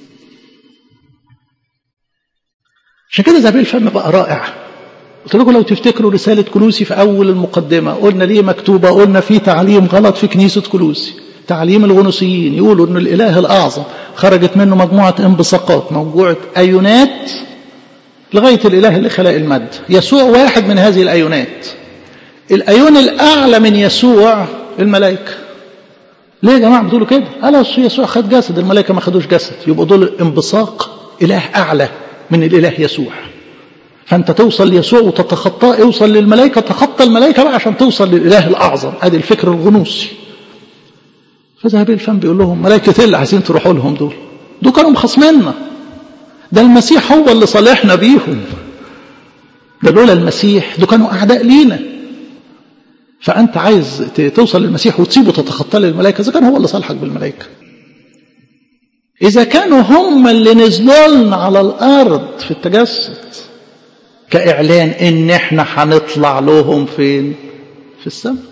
عشان كده زبيب الفم بقى رائع قلت لكم لو تفتكروا رسالة كلوسي في أول المقدمة قلنا ليه مكتوبة قلنا في تعليم غلط في كنيسة كلوسي تعليم الغنوصيين يقولوا أن الإله الأعظم خرجت منه مجموعة انبثاقات مجموعة أيونات لغاية الإله اللي خلق المادة يسوع واحد من هذه الأيونات الأيون الأعلى من يسوع الملائكة ليه يا جماعة بتقولوا كده قال يسوع خد جسد الملائكة ما خدوش جسد يبقوا دول انبثاق إله أعلى من الإله يسوع فأنت توصل ليسوع وتتخطاه اوصل للملائكة تخطى الملائكة بقى عشان توصل للإله الأعظم ادي الفكر الغنوصي فذهب الفم بيقول لهم ملائكة ايه اللي عايزين تروحوا لهم دول دول كانوا مخصميننا ده المسيح هو اللي صالحنا بيهم ده لولا المسيح دول كانوا أعداء لينا فأنت عايز توصل للمسيح وتسيبه تتخطى للملائكة إذا كان هو اللي صالحك بالملائكة إذا كانوا هم اللي نزلوا لنا على الأرض في التجسد كإعلان إن إحنا هنطلع لهم فين؟ في السماء.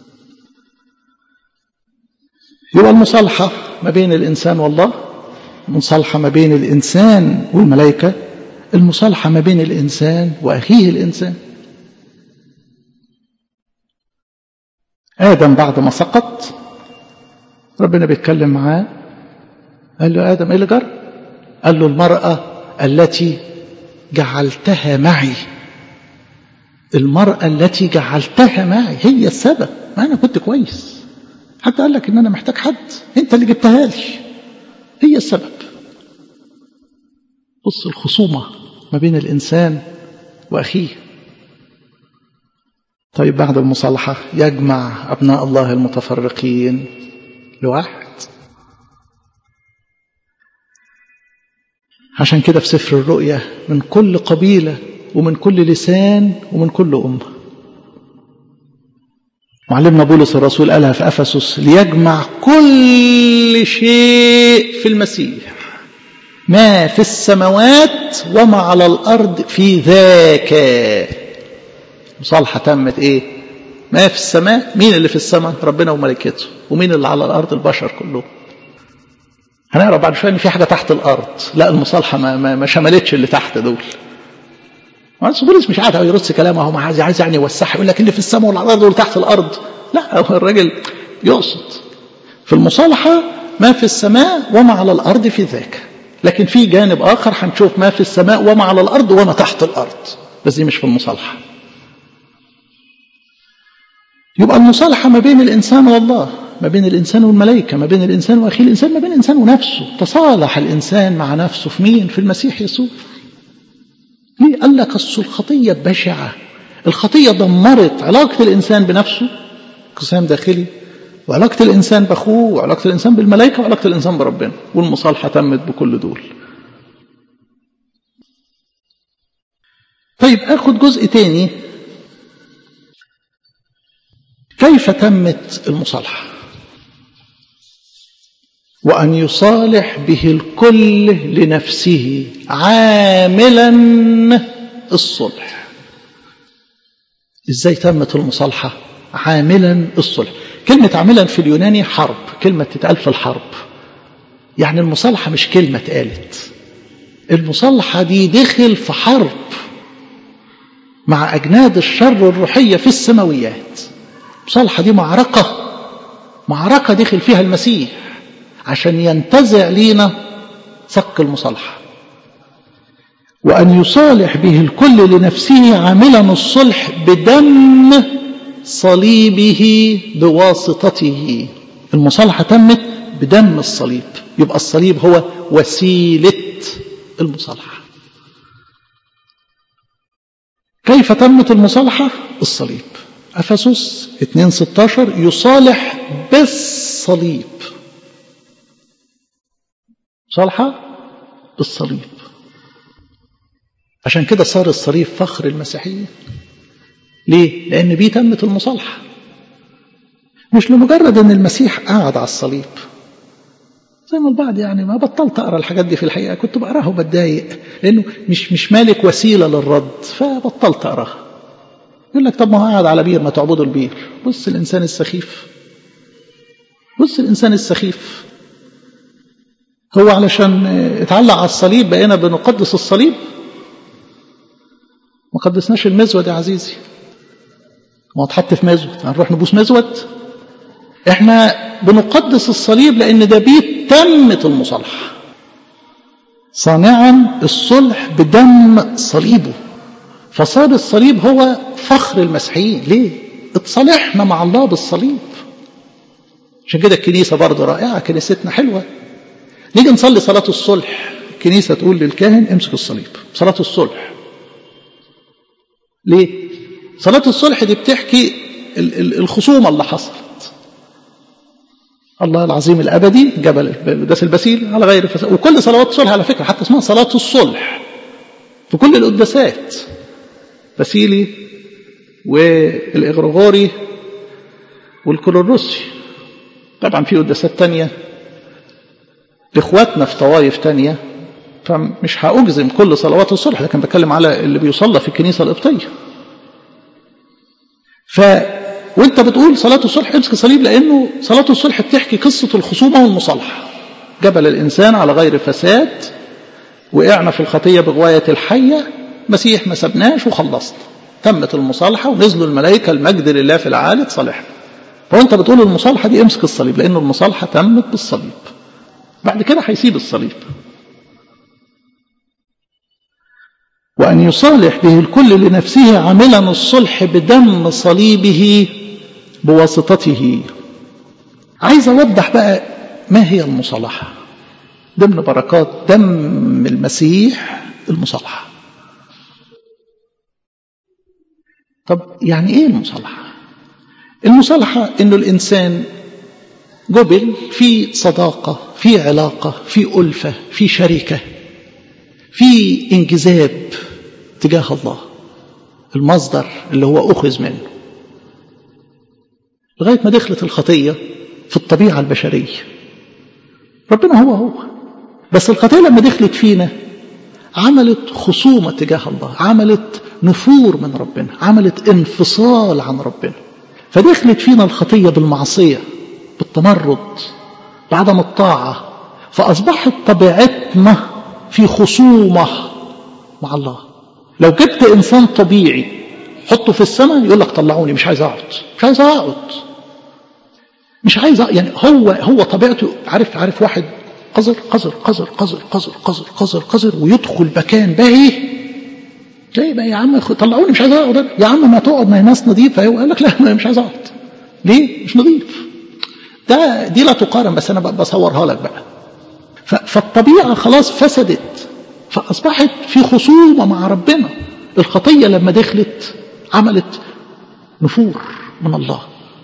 يبقى المصالحة ما بين الإنسان والله المصالحة ما بين الإنسان والملائكة المصالحة ما بين الإنسان وأخيه الإنسان آدم بعد ما سقط ربنا بيتكلم معاه قال له آدم إيه اللي جرى قال له المرأة التي جعلتها معي المرأة التي جعلتها معي هي السبب ما أنا كنت كويس حتى قال لك إن أنا محتاج حد أنت اللي جبتها لي هي السبب بص الخصومة ما بين الإنسان وأخيه طيب بعد المصالحة يجمع أبناء الله المتفرقين لواحد عشان كده في سفر الرؤيا من كل قبيلة ومن كل لسان ومن كل أمة معلمنا بولس الرسول قالها في أفسس ليجمع كل شيء في المسيح ما في السماوات وما على الأرض في ذاك مصالحة تمت إيه ما في السماء مين اللي في السماء ربنا وملائكته ومين اللي على الأرض البشر كلهم هنقرا بعد شويه ان في حاجه تحت الارض لا المصالحه ما, ما, ما شملتش اللي تحت دول بس بولس مش قاعد يرص كلامه هو عايز عايز يعني يوسعها يقول لك اللي في السماء واللي على الارض واللي تحت الارض لا هو الراجل يقصد في المصالحه ما في السماء وما على الارض في ذاك لكن في جانب اخر هنشوف ما في السماء وما على الارض وما تحت الارض بس دي مش في المصالحه يبقى المصالحه ما بين الانسان والله ما بين الإنسان والملائكة ما بين الإنسان وأخيه الإنسان ما بين الإنسان ونفسه تصالح الإنسان مع نفسه في مين في المسيح يسوع ليه قال لك أصل الخطية بشعة الخطية دمرت علاقة الإنسان بنفسه انقسام داخلي وعلاقة الإنسان بأخوه وعلاقة الإنسان بالملائكة وعلاقة الإنسان بربنا والمصالحة تمت بكل دول طيب أخذ جزء تاني كيف تمت المصالحة وأن يصالح به الكل لنفسه عاملا الصلح إزاي تمت المصالحة عاملا الصلح كلمة عاملا في اليوناني حرب كلمة تتقال في الحرب يعني المصالحة مش كلمة اتقالت المصالحة دي دخل في حرب مع أجناد الشر الروحية في السماويات المصالحة دي معركة معركة دخل فيها المسيح عشان ينتزع لينا صك المصالحة وأن يصالح به الكل لنفسه عاملا الصلح بدم صليبه بواسطته المصالحة تمت بدم الصليب يبقى الصليب هو وسيلة المصالحة كيف تمت المصالحة الصليب أفسس 2.16 يصالح بالصليب صالحة بالصليب عشان كده صار الصليب فخر المسيحية ليه؟ لأن بيه تمت المصالحة مش لمجرد أن المسيح قعد على الصليب زي ما البعض يعني ما بطلت أقرأ الحاجات دي في الحقيقة كنت بقراها وبتضايق لأنه مش مش مالك وسيلة للرد فبطلت أقراها يقول لك طب ما هو قاعد على بير ما تعبدوا البير بص الإنسان السخيف بص الإنسان السخيف هو علشان اتعلق على الصليب بقينا بنقدس الصليب ما قدسناش المزود يا عزيزي ما اتحط في مزود هنروح نبوس مزود احنا بنقدس الصليب لان ده بيه تمت المصالحه صانعا الصلح بدم صليبه فصار الصليب هو فخر المسيحيين ليه اتصالحنا مع الله بالصليب عشان كده الكنيسة برضه رائعة كنيستنا حلوة نيجي نصلي صلاة الصلح الكنيسة تقول للكاهن امسك الصليب صلاة الصلح ليه صلاة الصلح دي بتحكي الخصومة اللي حصلت الله العظيم الأبدي جبل القداس البسيل على غير فساد وكل صلوات الصلح على فكرة حتى اسمها صلاة الصلح في كل القداسات بسيلي والإغرغوري والكلوروسي طبعا في قداسات تانية لإخواتنا في طوائف تانية فمش هأجزم كل صلوات الصلح لكن بتكلم على اللي بيصلى في الكنيسة القبطية ف وانت بتقول صلاة الصلح امسك صليب لأنه صلاة الصلح بتحكي قصة الخصومة والمصالحة جبل الإنسان على غير فساد وقعنا في الخطية بغواية الحية مسيح ما سبناش وخلصنا تمت المصالحة ونزلوا الملائكة المجد لله في العالي تصالحنا هو انت بتقول المصالحه دي امسك الصليب لان المصالحه تمت بالصليب بعد كده هيسيب الصليب وأن يصالح به الكل لنفسه عاملا الصلح بدم صليبه بواسطته عايز أوضح بقى ما هي المصالحة ضمن بركات دم المسيح المصالحة طب يعني ايه المصالحة المصالحة انه الانسان جبل في صداقة في علاقة في ألفة في شركة في انجذاب تجاه الله المصدر اللي هو أخذ منه لغاية ما دخلت الخطية في الطبيعة البشرية ربنا هو هو بس الخطية لما دخلت فينا عملت خصومة تجاه الله عملت نفور من ربنا عملت انفصال عن ربنا فدخلت فينا الخطية بالمعصية بالتمرد بعدم الطاعة فأصبحت طبيعتنا في خصومة مع الله لو جبت إنسان طبيعي حطه في السماء يقول لك طلعوني مش عايز أقعد مش عايز أقعد مش عايز أقعد. يعني هو هو طبيعته عارف عارف واحد قذر قذر قذر قذر قذر قذر قذر قذر ويدخل مكان باهي ليه بقى يا عم طلعوني مش عايز اقعد يا عم ما تقعد ما هي ناس نظيفه يقول لك لا ما مش عايز اقعد ليه مش نظيف ده دي لا تقارن بس انا بصورها لك بقى فالطبيعه خلاص فسدت فاصبحت في خصومه مع ربنا الخطيه لما دخلت عملت نفور من الله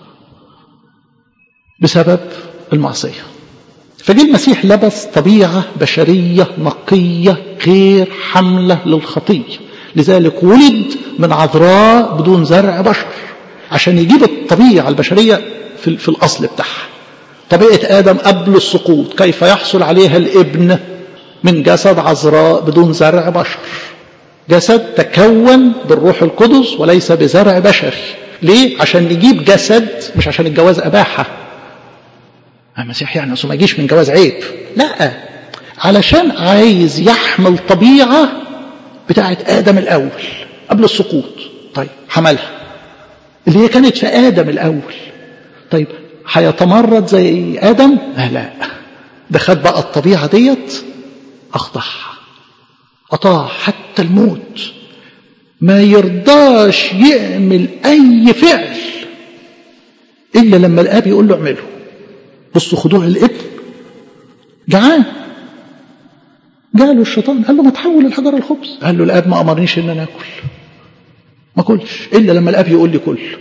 بسبب المعصيه فجه المسيح لبس طبيعه بشريه نقيه غير حمله للخطيه لذلك ولد من عذراء بدون زرع بشر عشان يجيب الطبيعة البشرية في, في الأصل بتاعها طبيعة آدم قبل السقوط كيف يحصل عليها الابن من جسد عذراء بدون زرع بشر جسد تكون بالروح القدس وليس بزرع بشري ليه؟ عشان نجيب جسد مش عشان الجواز أباحة المسيح يعني أصلا ما يجيش من جواز عيب لا علشان عايز يحمل طبيعة بتاعت آدم الأول قبل السقوط طيب حملها اللي هي كانت في آدم الأول طيب هيتمرد زي آدم آه لا ده خد بقى الطبيعة ديت أخضعها أطاع حتى الموت ما يرضاش يعمل أي فعل إلا لما الآب يقول له اعمله بصوا خضوع الابن جعان جاله الشيطان قال له ما تحول الحجر الخبز قال له الاب ما امرنيش ان انا اكل ما اكلش الا لما الاب يقول لي كل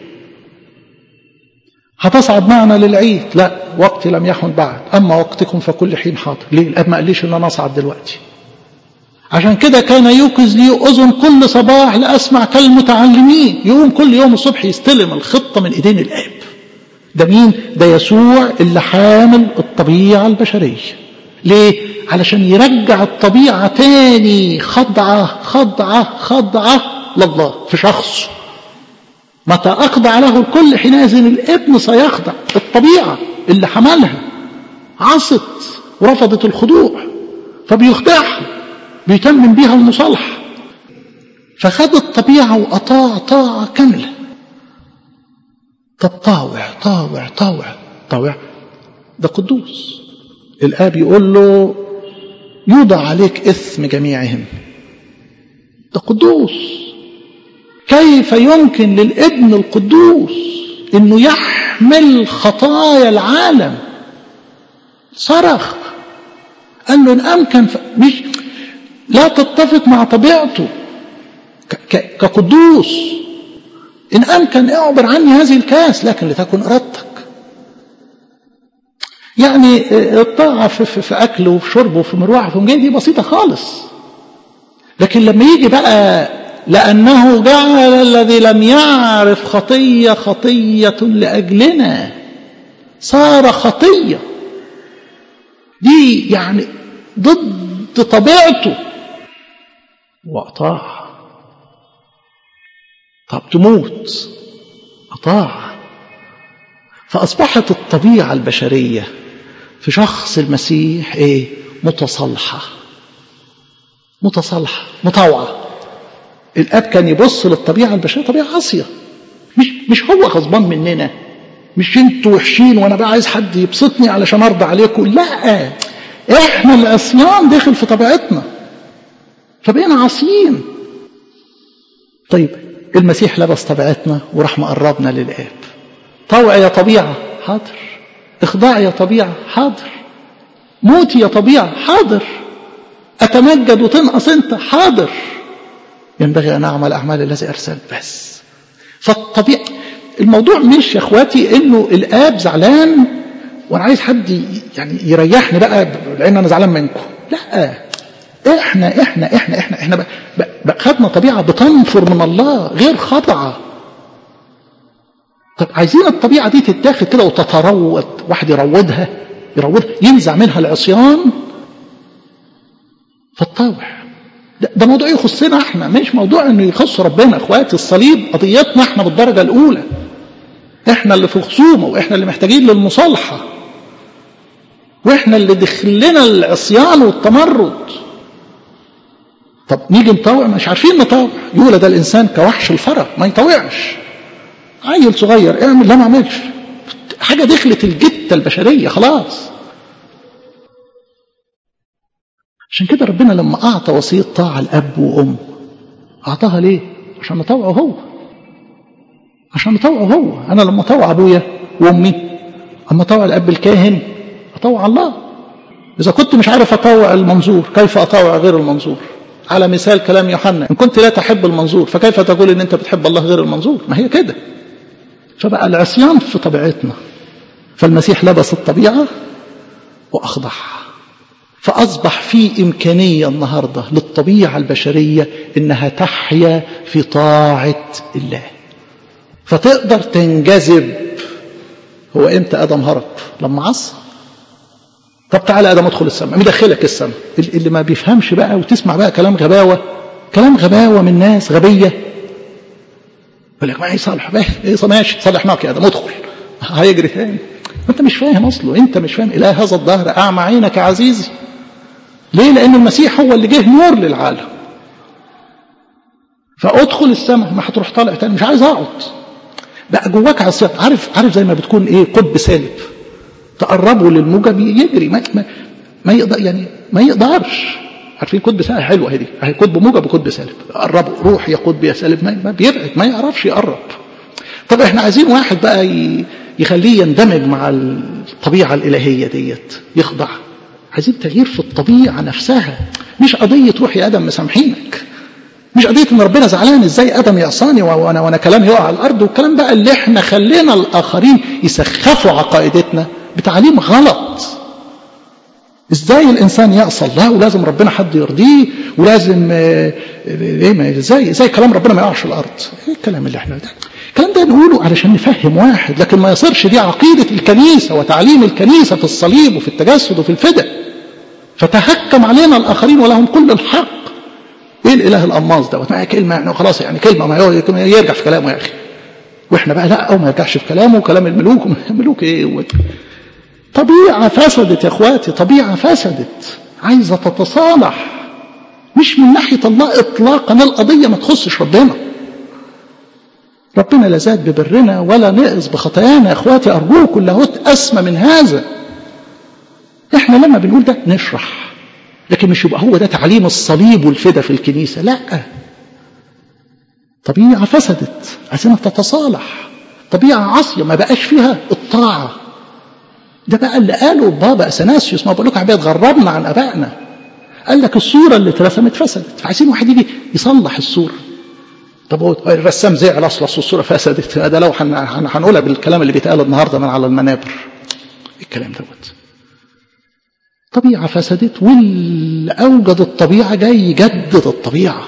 هتصعد معنا للعيد لا وقتي لم يحن بعد اما وقتكم فكل حين حاضر ليه الاب ما قاليش ان انا اصعد دلوقتي عشان كده كان يوقظ لي اذن كل صباح لاسمع كالمتعلمين يقوم كل يوم الصبح يستلم الخطه من ايدين الاب ده مين ده يسوع اللي حامل الطبيعه البشريه ليه علشان يرجع الطبيعة تاني خضعة خضعة خضعة لله في شخصه متى أخضع له الكل حينئذ الابن سيخضع الطبيعة اللي حملها عصت ورفضت الخضوع فبيخضعها بيتمم بيها المصالحة فخد الطبيعة وأطاع طاعة كاملة طب طاوع طاوع طاوع طاوع ده قدوس الآب يقول له يوضع عليك إثم جميعهم ده قدوس كيف يمكن للابن القدوس انه يحمل خطايا العالم صرخ قال له ان امكن ف... مش لا تتفق مع طبيعته ك... ك... كقدوس ان امكن اعبر عني هذه الكاس لكن لتكن ارادتك يعني الطاعة في, في, في أكل وفي شرب وفي مروحة وفي مجاي دي بسيطة خالص لكن لما يجي بقى لأنه جعل الذي لم يعرف خطية خطية لأجلنا صار خطية دي يعني ضد طبيعته وأطاع طب تموت أطاع فأصبحت الطبيعة البشرية في شخص المسيح ايه متصالحة متصالحة مطاوعة الاب كان يبص للطبيعة البشرية طبيعة عاصية مش مش هو غضبان مننا مش انتوا وحشين وانا بقى عايز حد يبسطني علشان ارضى عليكم لا احنا العصيان داخل في طبيعتنا فبقينا عاصيين طيب المسيح لبس طبيعتنا وراح مقربنا للآب طوع يا طبيعة حاضر اخضاع يا طبيعة حاضر موتي يا طبيعة حاضر أتمجد وتنقص أنت حاضر ينبغي أن أعمل أعمال الذي أرسل بس فالطبيعة الموضوع مش يا اخواتي انه الاب زعلان وانا عايز حد يعني يريحني بقى لان انا زعلان منكم لا احنا احنا احنا احنا احنا بقى خدنا طبيعه بتنفر من الله غير خاضعه طب عايزين الطبيعه دي تتاخد كده وتتروض واحد يروضها يروضها ينزع منها العصيان فالطوع ده, ده موضوع يخصنا احنا مش موضوع انه يخص ربنا اخواتي الصليب قضيتنا احنا بالدرجه الاولى احنا اللي في خصومه واحنا اللي محتاجين للمصالحه واحنا اللي دخلنا العصيان والتمرد طب نيجي نطوع مش عارفين نطوع يولد الانسان كوحش الفرى ما يطوعش عيل صغير اعمل لا ما اعملش حاجه دخلت الجته البشريه خلاص عشان كده ربنا لما اعطى وصيه طاعه الاب وام اعطاها ليه عشان نطوعه هو عشان نطوعه هو انا لما اطوع ابويا وامي اما اطوع الاب الكاهن اطوع الله اذا كنت مش عارف اطوع المنظور كيف اطوع غير المنظور على مثال كلام يوحنا ان كنت لا تحب المنظور فكيف تقول ان انت بتحب الله غير المنظور ما هي كده فبقى العصيان في طبيعتنا فالمسيح لبس الطبيعه واخضعها فاصبح في امكانيه النهارده للطبيعه البشريه انها تحيا في طاعه الله فتقدر تنجذب هو امتى ادم هرب لما عصى طب تعالى ادم ادخل السماء مدخلك السماء اللي ما بيفهمش بقى وتسمع بقى كلام غباوه كلام غباوه من ناس غبيه يقول لك ما هي صالح ايه ماشي صالحناك يا ادم ادخل هيجري تاني انت مش فاهم اصله انت مش فاهم اله هذا الظهر اعمى عينك يا عزيزي ليه لان المسيح هو اللي جه نور للعالم فادخل السماء ما هتروح طالع تاني مش عايز اقعد بقى جواك عصيان عارف عارف زي ما بتكون ايه قطب سالب تقربه للموجب يجري ما ما, ما يقدر يعني ما يقدرش عارفين قطب سالب حلوه هي دي اهي قطب موجب وقطب سالب قربه روح يا قطب يا سالب ما, ما بيبعد ما يعرفش يقرب طب احنا عايزين واحد بقى يخليه يندمج مع الطبيعه الالهيه ديت يخضع عايزين تغيير في الطبيعه نفسها مش قضيه روح يا ادم مسامحينك مش قضية ان ربنا زعلان ازاي ادم يعصاني وانا وانا كلامي يقع على الارض والكلام بقى اللي احنا خلينا الاخرين يسخفوا عقائدتنا بتعليم غلط ازاي الانسان يعصى الله ولازم ربنا حد يرضيه ولازم ايه ازاي ازاي كلام ربنا ما يقعش الارض ايه الكلام اللي احنا ده الكلام ده نقوله علشان نفهم واحد لكن ما يصيرش دي عقيدة الكنيسة وتعليم الكنيسة في الصليب وفي التجسد وفي الفداء فتهكم علينا الآخرين ولهم كل الحق ايه الاله القماص دوت ما كلمه يعني خلاص يعني كلمه ما يرجع في كلامه يا اخي واحنا بقى لا وما يرجعش في كلامه وكلام الملوك الملوك ايه طبيعه فسدت يا اخواتي طبيعه فسدت عايزه تتصالح مش من ناحيه الله اطلاقا القضيه ما تخصش ربنا ربنا لا زاد ببرنا ولا نقص بخطايانا يا اخواتي ارجوكم لاهوت اسمى من هذا احنا لما بنقول ده نشرح لكن مش يبقى هو ده تعليم الصليب والفدا في الكنيسة لا طبيعة فسدت عايزينها تتصالح طبيعة عاصية ما بقاش فيها الطاعة ده بقى اللي قاله بابا أثناسيوس ما بقول لكم عباد غربنا عن أبائنا قال لك الصورة اللي اترسمت فسدت فعايزين واحد يجي يصلح الصورة طب هو الرسام زعل اصل الصوره فسدت ده لو هنقولها بالكلام اللي بيتقال النهارده من على المنابر الكلام دوت طبيعة فسدت واللي أوجد الطبيعة جاي يجدد الطبيعة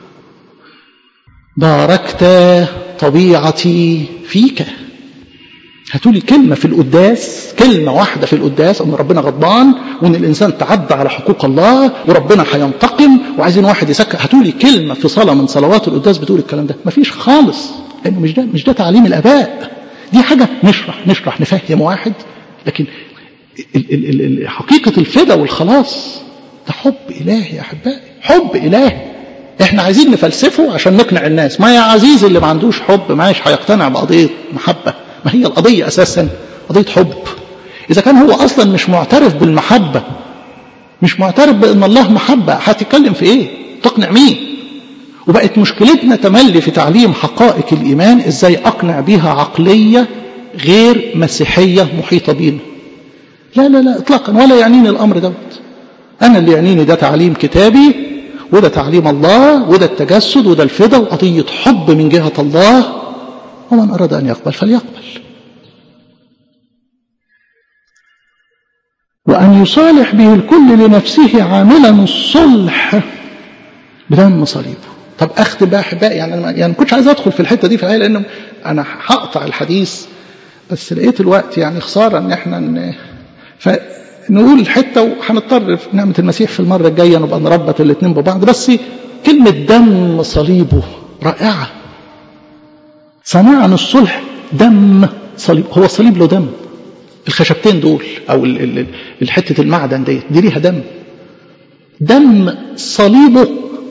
باركت طبيعتي فيك هاتولي كلمة في القداس كلمة واحدة في القداس أن ربنا غضبان وأن الإنسان تعدى على حقوق الله وربنا هينتقم وعايزين واحد يسكت هاتولي كلمة في صلاة من صلوات القداس بتقول الكلام ده مفيش خالص لأنه مش ده مش ده تعليم الآباء دي حاجة نشرح نشرح نفهم واحد لكن ال ال ال حقيقة الفدا والخلاص ده حب إلهي يا أحبائي حب إلهي احنا عايزين نفلسفه عشان نقنع الناس ما يا عزيزي اللي ما عندوش حب ماشي هيقتنع بقضية محبة ما هي القضية أساسا قضية حب إذا كان هو أصلا مش معترف بالمحبة مش معترف بأن الله محبة هتتكلم في إيه تقنع مين وبقت مشكلتنا تملي في تعليم حقائق الإيمان إزاي أقنع بيها عقلية غير مسيحية محيطة بينا لا لا لا اطلاقا ولا يعنيني الأمر دوت أنا اللي يعنيني ده تعليم كتابي وده تعليم الله وده التجسد وده الفدا وقضية حب من جهة الله ومن أراد أن يقبل فليقبل وأن يصالح به الكل لنفسه عاملا الصلح بدم صليبه طب أختم بقى أحبائي يعني أنا يعني كنتش عايز أدخل في الحتة دي في الحقيقة لأن أنا هقطع الحديث بس لقيت الوقت يعني خسارة إن إحنا ن... فنقول الحتة وهنضطر في نعمة المسيح في المرة الجاية نبقى نربط الاثنين ببعض بس كلمة دم صليبه رائعة صنعنا الصلح دم صليب هو الصليب له دم الخشبتين دول او الحته المعدن ديت دي ليها دم دم صليبه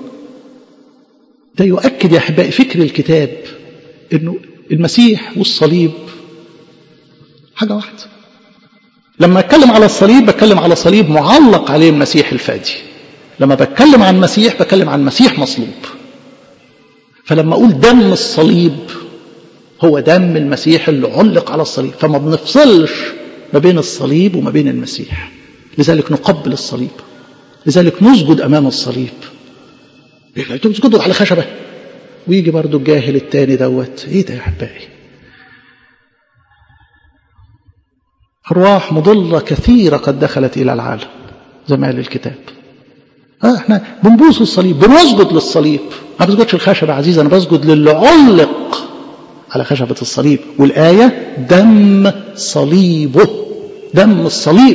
ده يؤكد يا احبائي فكر الكتاب انه المسيح والصليب حاجه واحده لما اتكلم على الصليب بتكلم على صليب معلق عليه المسيح الفادي لما بتكلم عن مسيح بتكلم عن مسيح مصلوب فلما اقول دم الصليب هو دم المسيح اللي علق على الصليب فما بنفصلش ما بين الصليب وما بين المسيح لذلك نقبل الصليب لذلك نسجد امام الصليب تسجدوا على خشبه ويجي برضو الجاهل التاني دوت ايه ده يا احبائي ارواح مضله كثيره قد دخلت الى العالم زي ما قال الكتاب اه احنا بنبوس الصليب بنسجد للصليب ما بسجدش الخشبه عزيز انا بسجد للي علق على خشبة الصليب والآية دم صليبه دم الصليب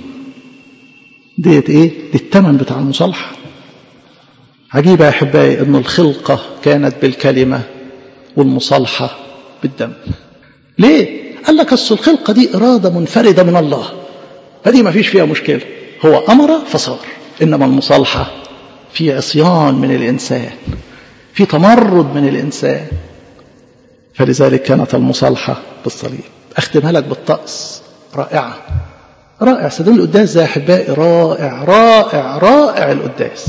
ديت ايه دي الثمن بتاع المصالحة عجيبة يا أحبائي أن الخلقة كانت بالكلمة والمصالحة بالدم ليه؟ قال لك أصل الخلقة دي إرادة منفردة من الله فدي ما فيش فيها مشكلة هو أمر فصار إنما المصالحة في عصيان من الإنسان في تمرد من الإنسان فلذلك كانت المصالحة بالصليب أختمها لك بالطقس رائعة رائع صدقني القداس ده يا أحبائي رائع رائع رائع القداس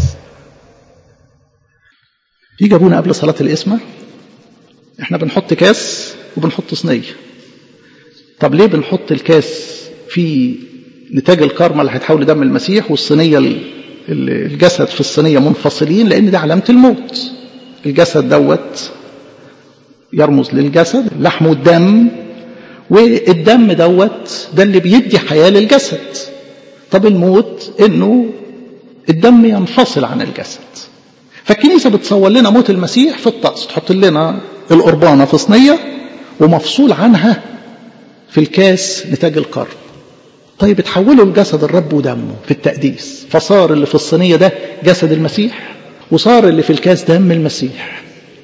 يجي أبونا قبل صلاة الإسمة إحنا بنحط كاس وبنحط صينية طب ليه بنحط الكاس في نتاج الكرمة اللي هيتحول لدم المسيح والصينية الجسد في الصينية منفصلين لأن ده علامة الموت الجسد دوت يرمز للجسد اللحم والدم والدم دوت ده اللي بيدي حياة للجسد طب الموت انه الدم ينفصل عن الجسد فالكنيسة بتصور لنا موت المسيح في الطقس تحط لنا القربانة في صينية ومفصول عنها في الكاس نتاج القرن طيب اتحولوا لجسد الرب ودمه في التقديس فصار اللي في الصينية ده جسد المسيح وصار اللي في الكاس دم المسيح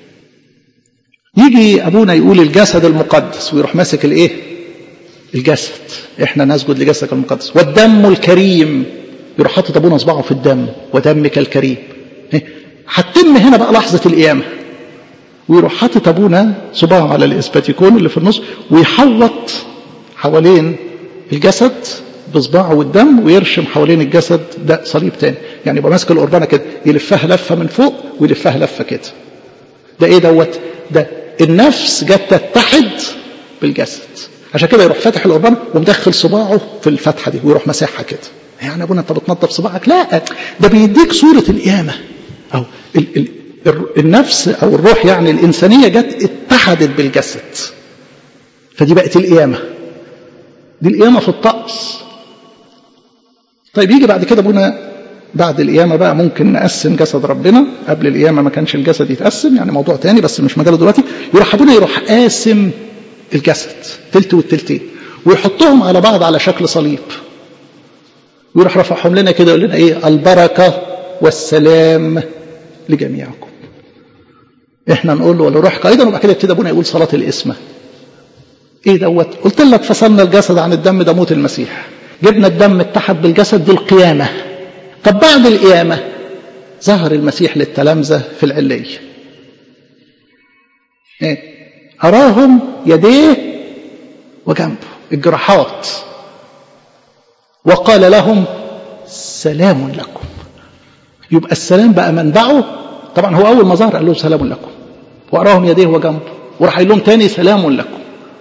يجي ابونا يقول الجسد المقدس ويروح ماسك الايه الجسد احنا نسجد لجسدك المقدس والدم الكريم يروح حاطط ابونا اصبعه في الدم ودمك الكريم هتتم هنا بقى لحظه القيامه ويروح حاطط ابونا صباعه على الاسباتيكون اللي في النص ويحوط حوالين الجسد بصباعه والدم ويرشم حوالين الجسد ده صليب تاني يعني يبقى ماسك القربانه كده يلفها لفه من فوق ويلفها لفه كده ده ايه دوت ده النفس جت تتحد بالجسد عشان كده يروح فاتح القربان ومدخل صباعه في الفتحه دي ويروح مسحها كده يعني ابونا انت بتنظف صباعك لا ده بيديك صوره القيامه او ال ال النفس او الروح يعني الانسانيه جت اتحدت بالجسد فدي بقت القيامه دي القيامه في الطقس طيب يجي بعد كده ابونا بعد القيامة بقى ممكن نقسم جسد ربنا قبل القيامة ما كانش الجسد يتقسم يعني موضوع تاني بس مش مجاله دلوقتي يروح ابونا يروح قاسم الجسد تلت والتلتين ويحطهم على بعض على شكل صليب ويروح رفعهم لنا كده يقول لنا ايه البركة والسلام لجميعكم احنا نقول له ولروحك ايضا وبعد كده يبتدي ابونا يقول صلاة الاسمة ايه دوت قلت لك فصلنا الجسد عن الدم ده موت المسيح جبنا الدم اتحد بالجسد دي القيامه طب بعد القيامة ظهر المسيح للتلامذة في العلية إيه؟ أراهم يديه وجنبه الجراحات وقال لهم سلام لكم يبقى السلام بقى منبعه طبعا هو اول ما ظهر قال لهم سلام لكم واراهم يديه وجنبه وراح قايل لهم تاني سلام لكم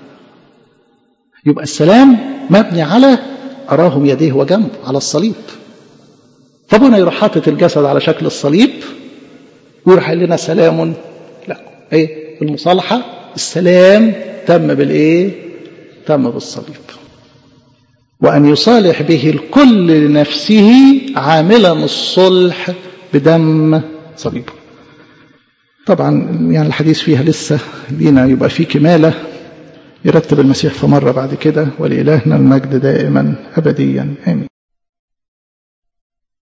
يبقى السلام مبني على اراهم يديه وجنبه على الصليب فابونا يروح حاطط الجسد على شكل الصليب ويروح قايل لنا سلام لكم ايه المصالحه السلام تم بالايه تم بالصليب وأن يصالح به الكل لنفسه عاملا الصلح بدم صليبه طبعا يعني الحديث فيها لسه لينا يبقى فيه كمالة يرتب المسيح في مرة بعد كده ولإلهنا المجد دائما أبديا آمين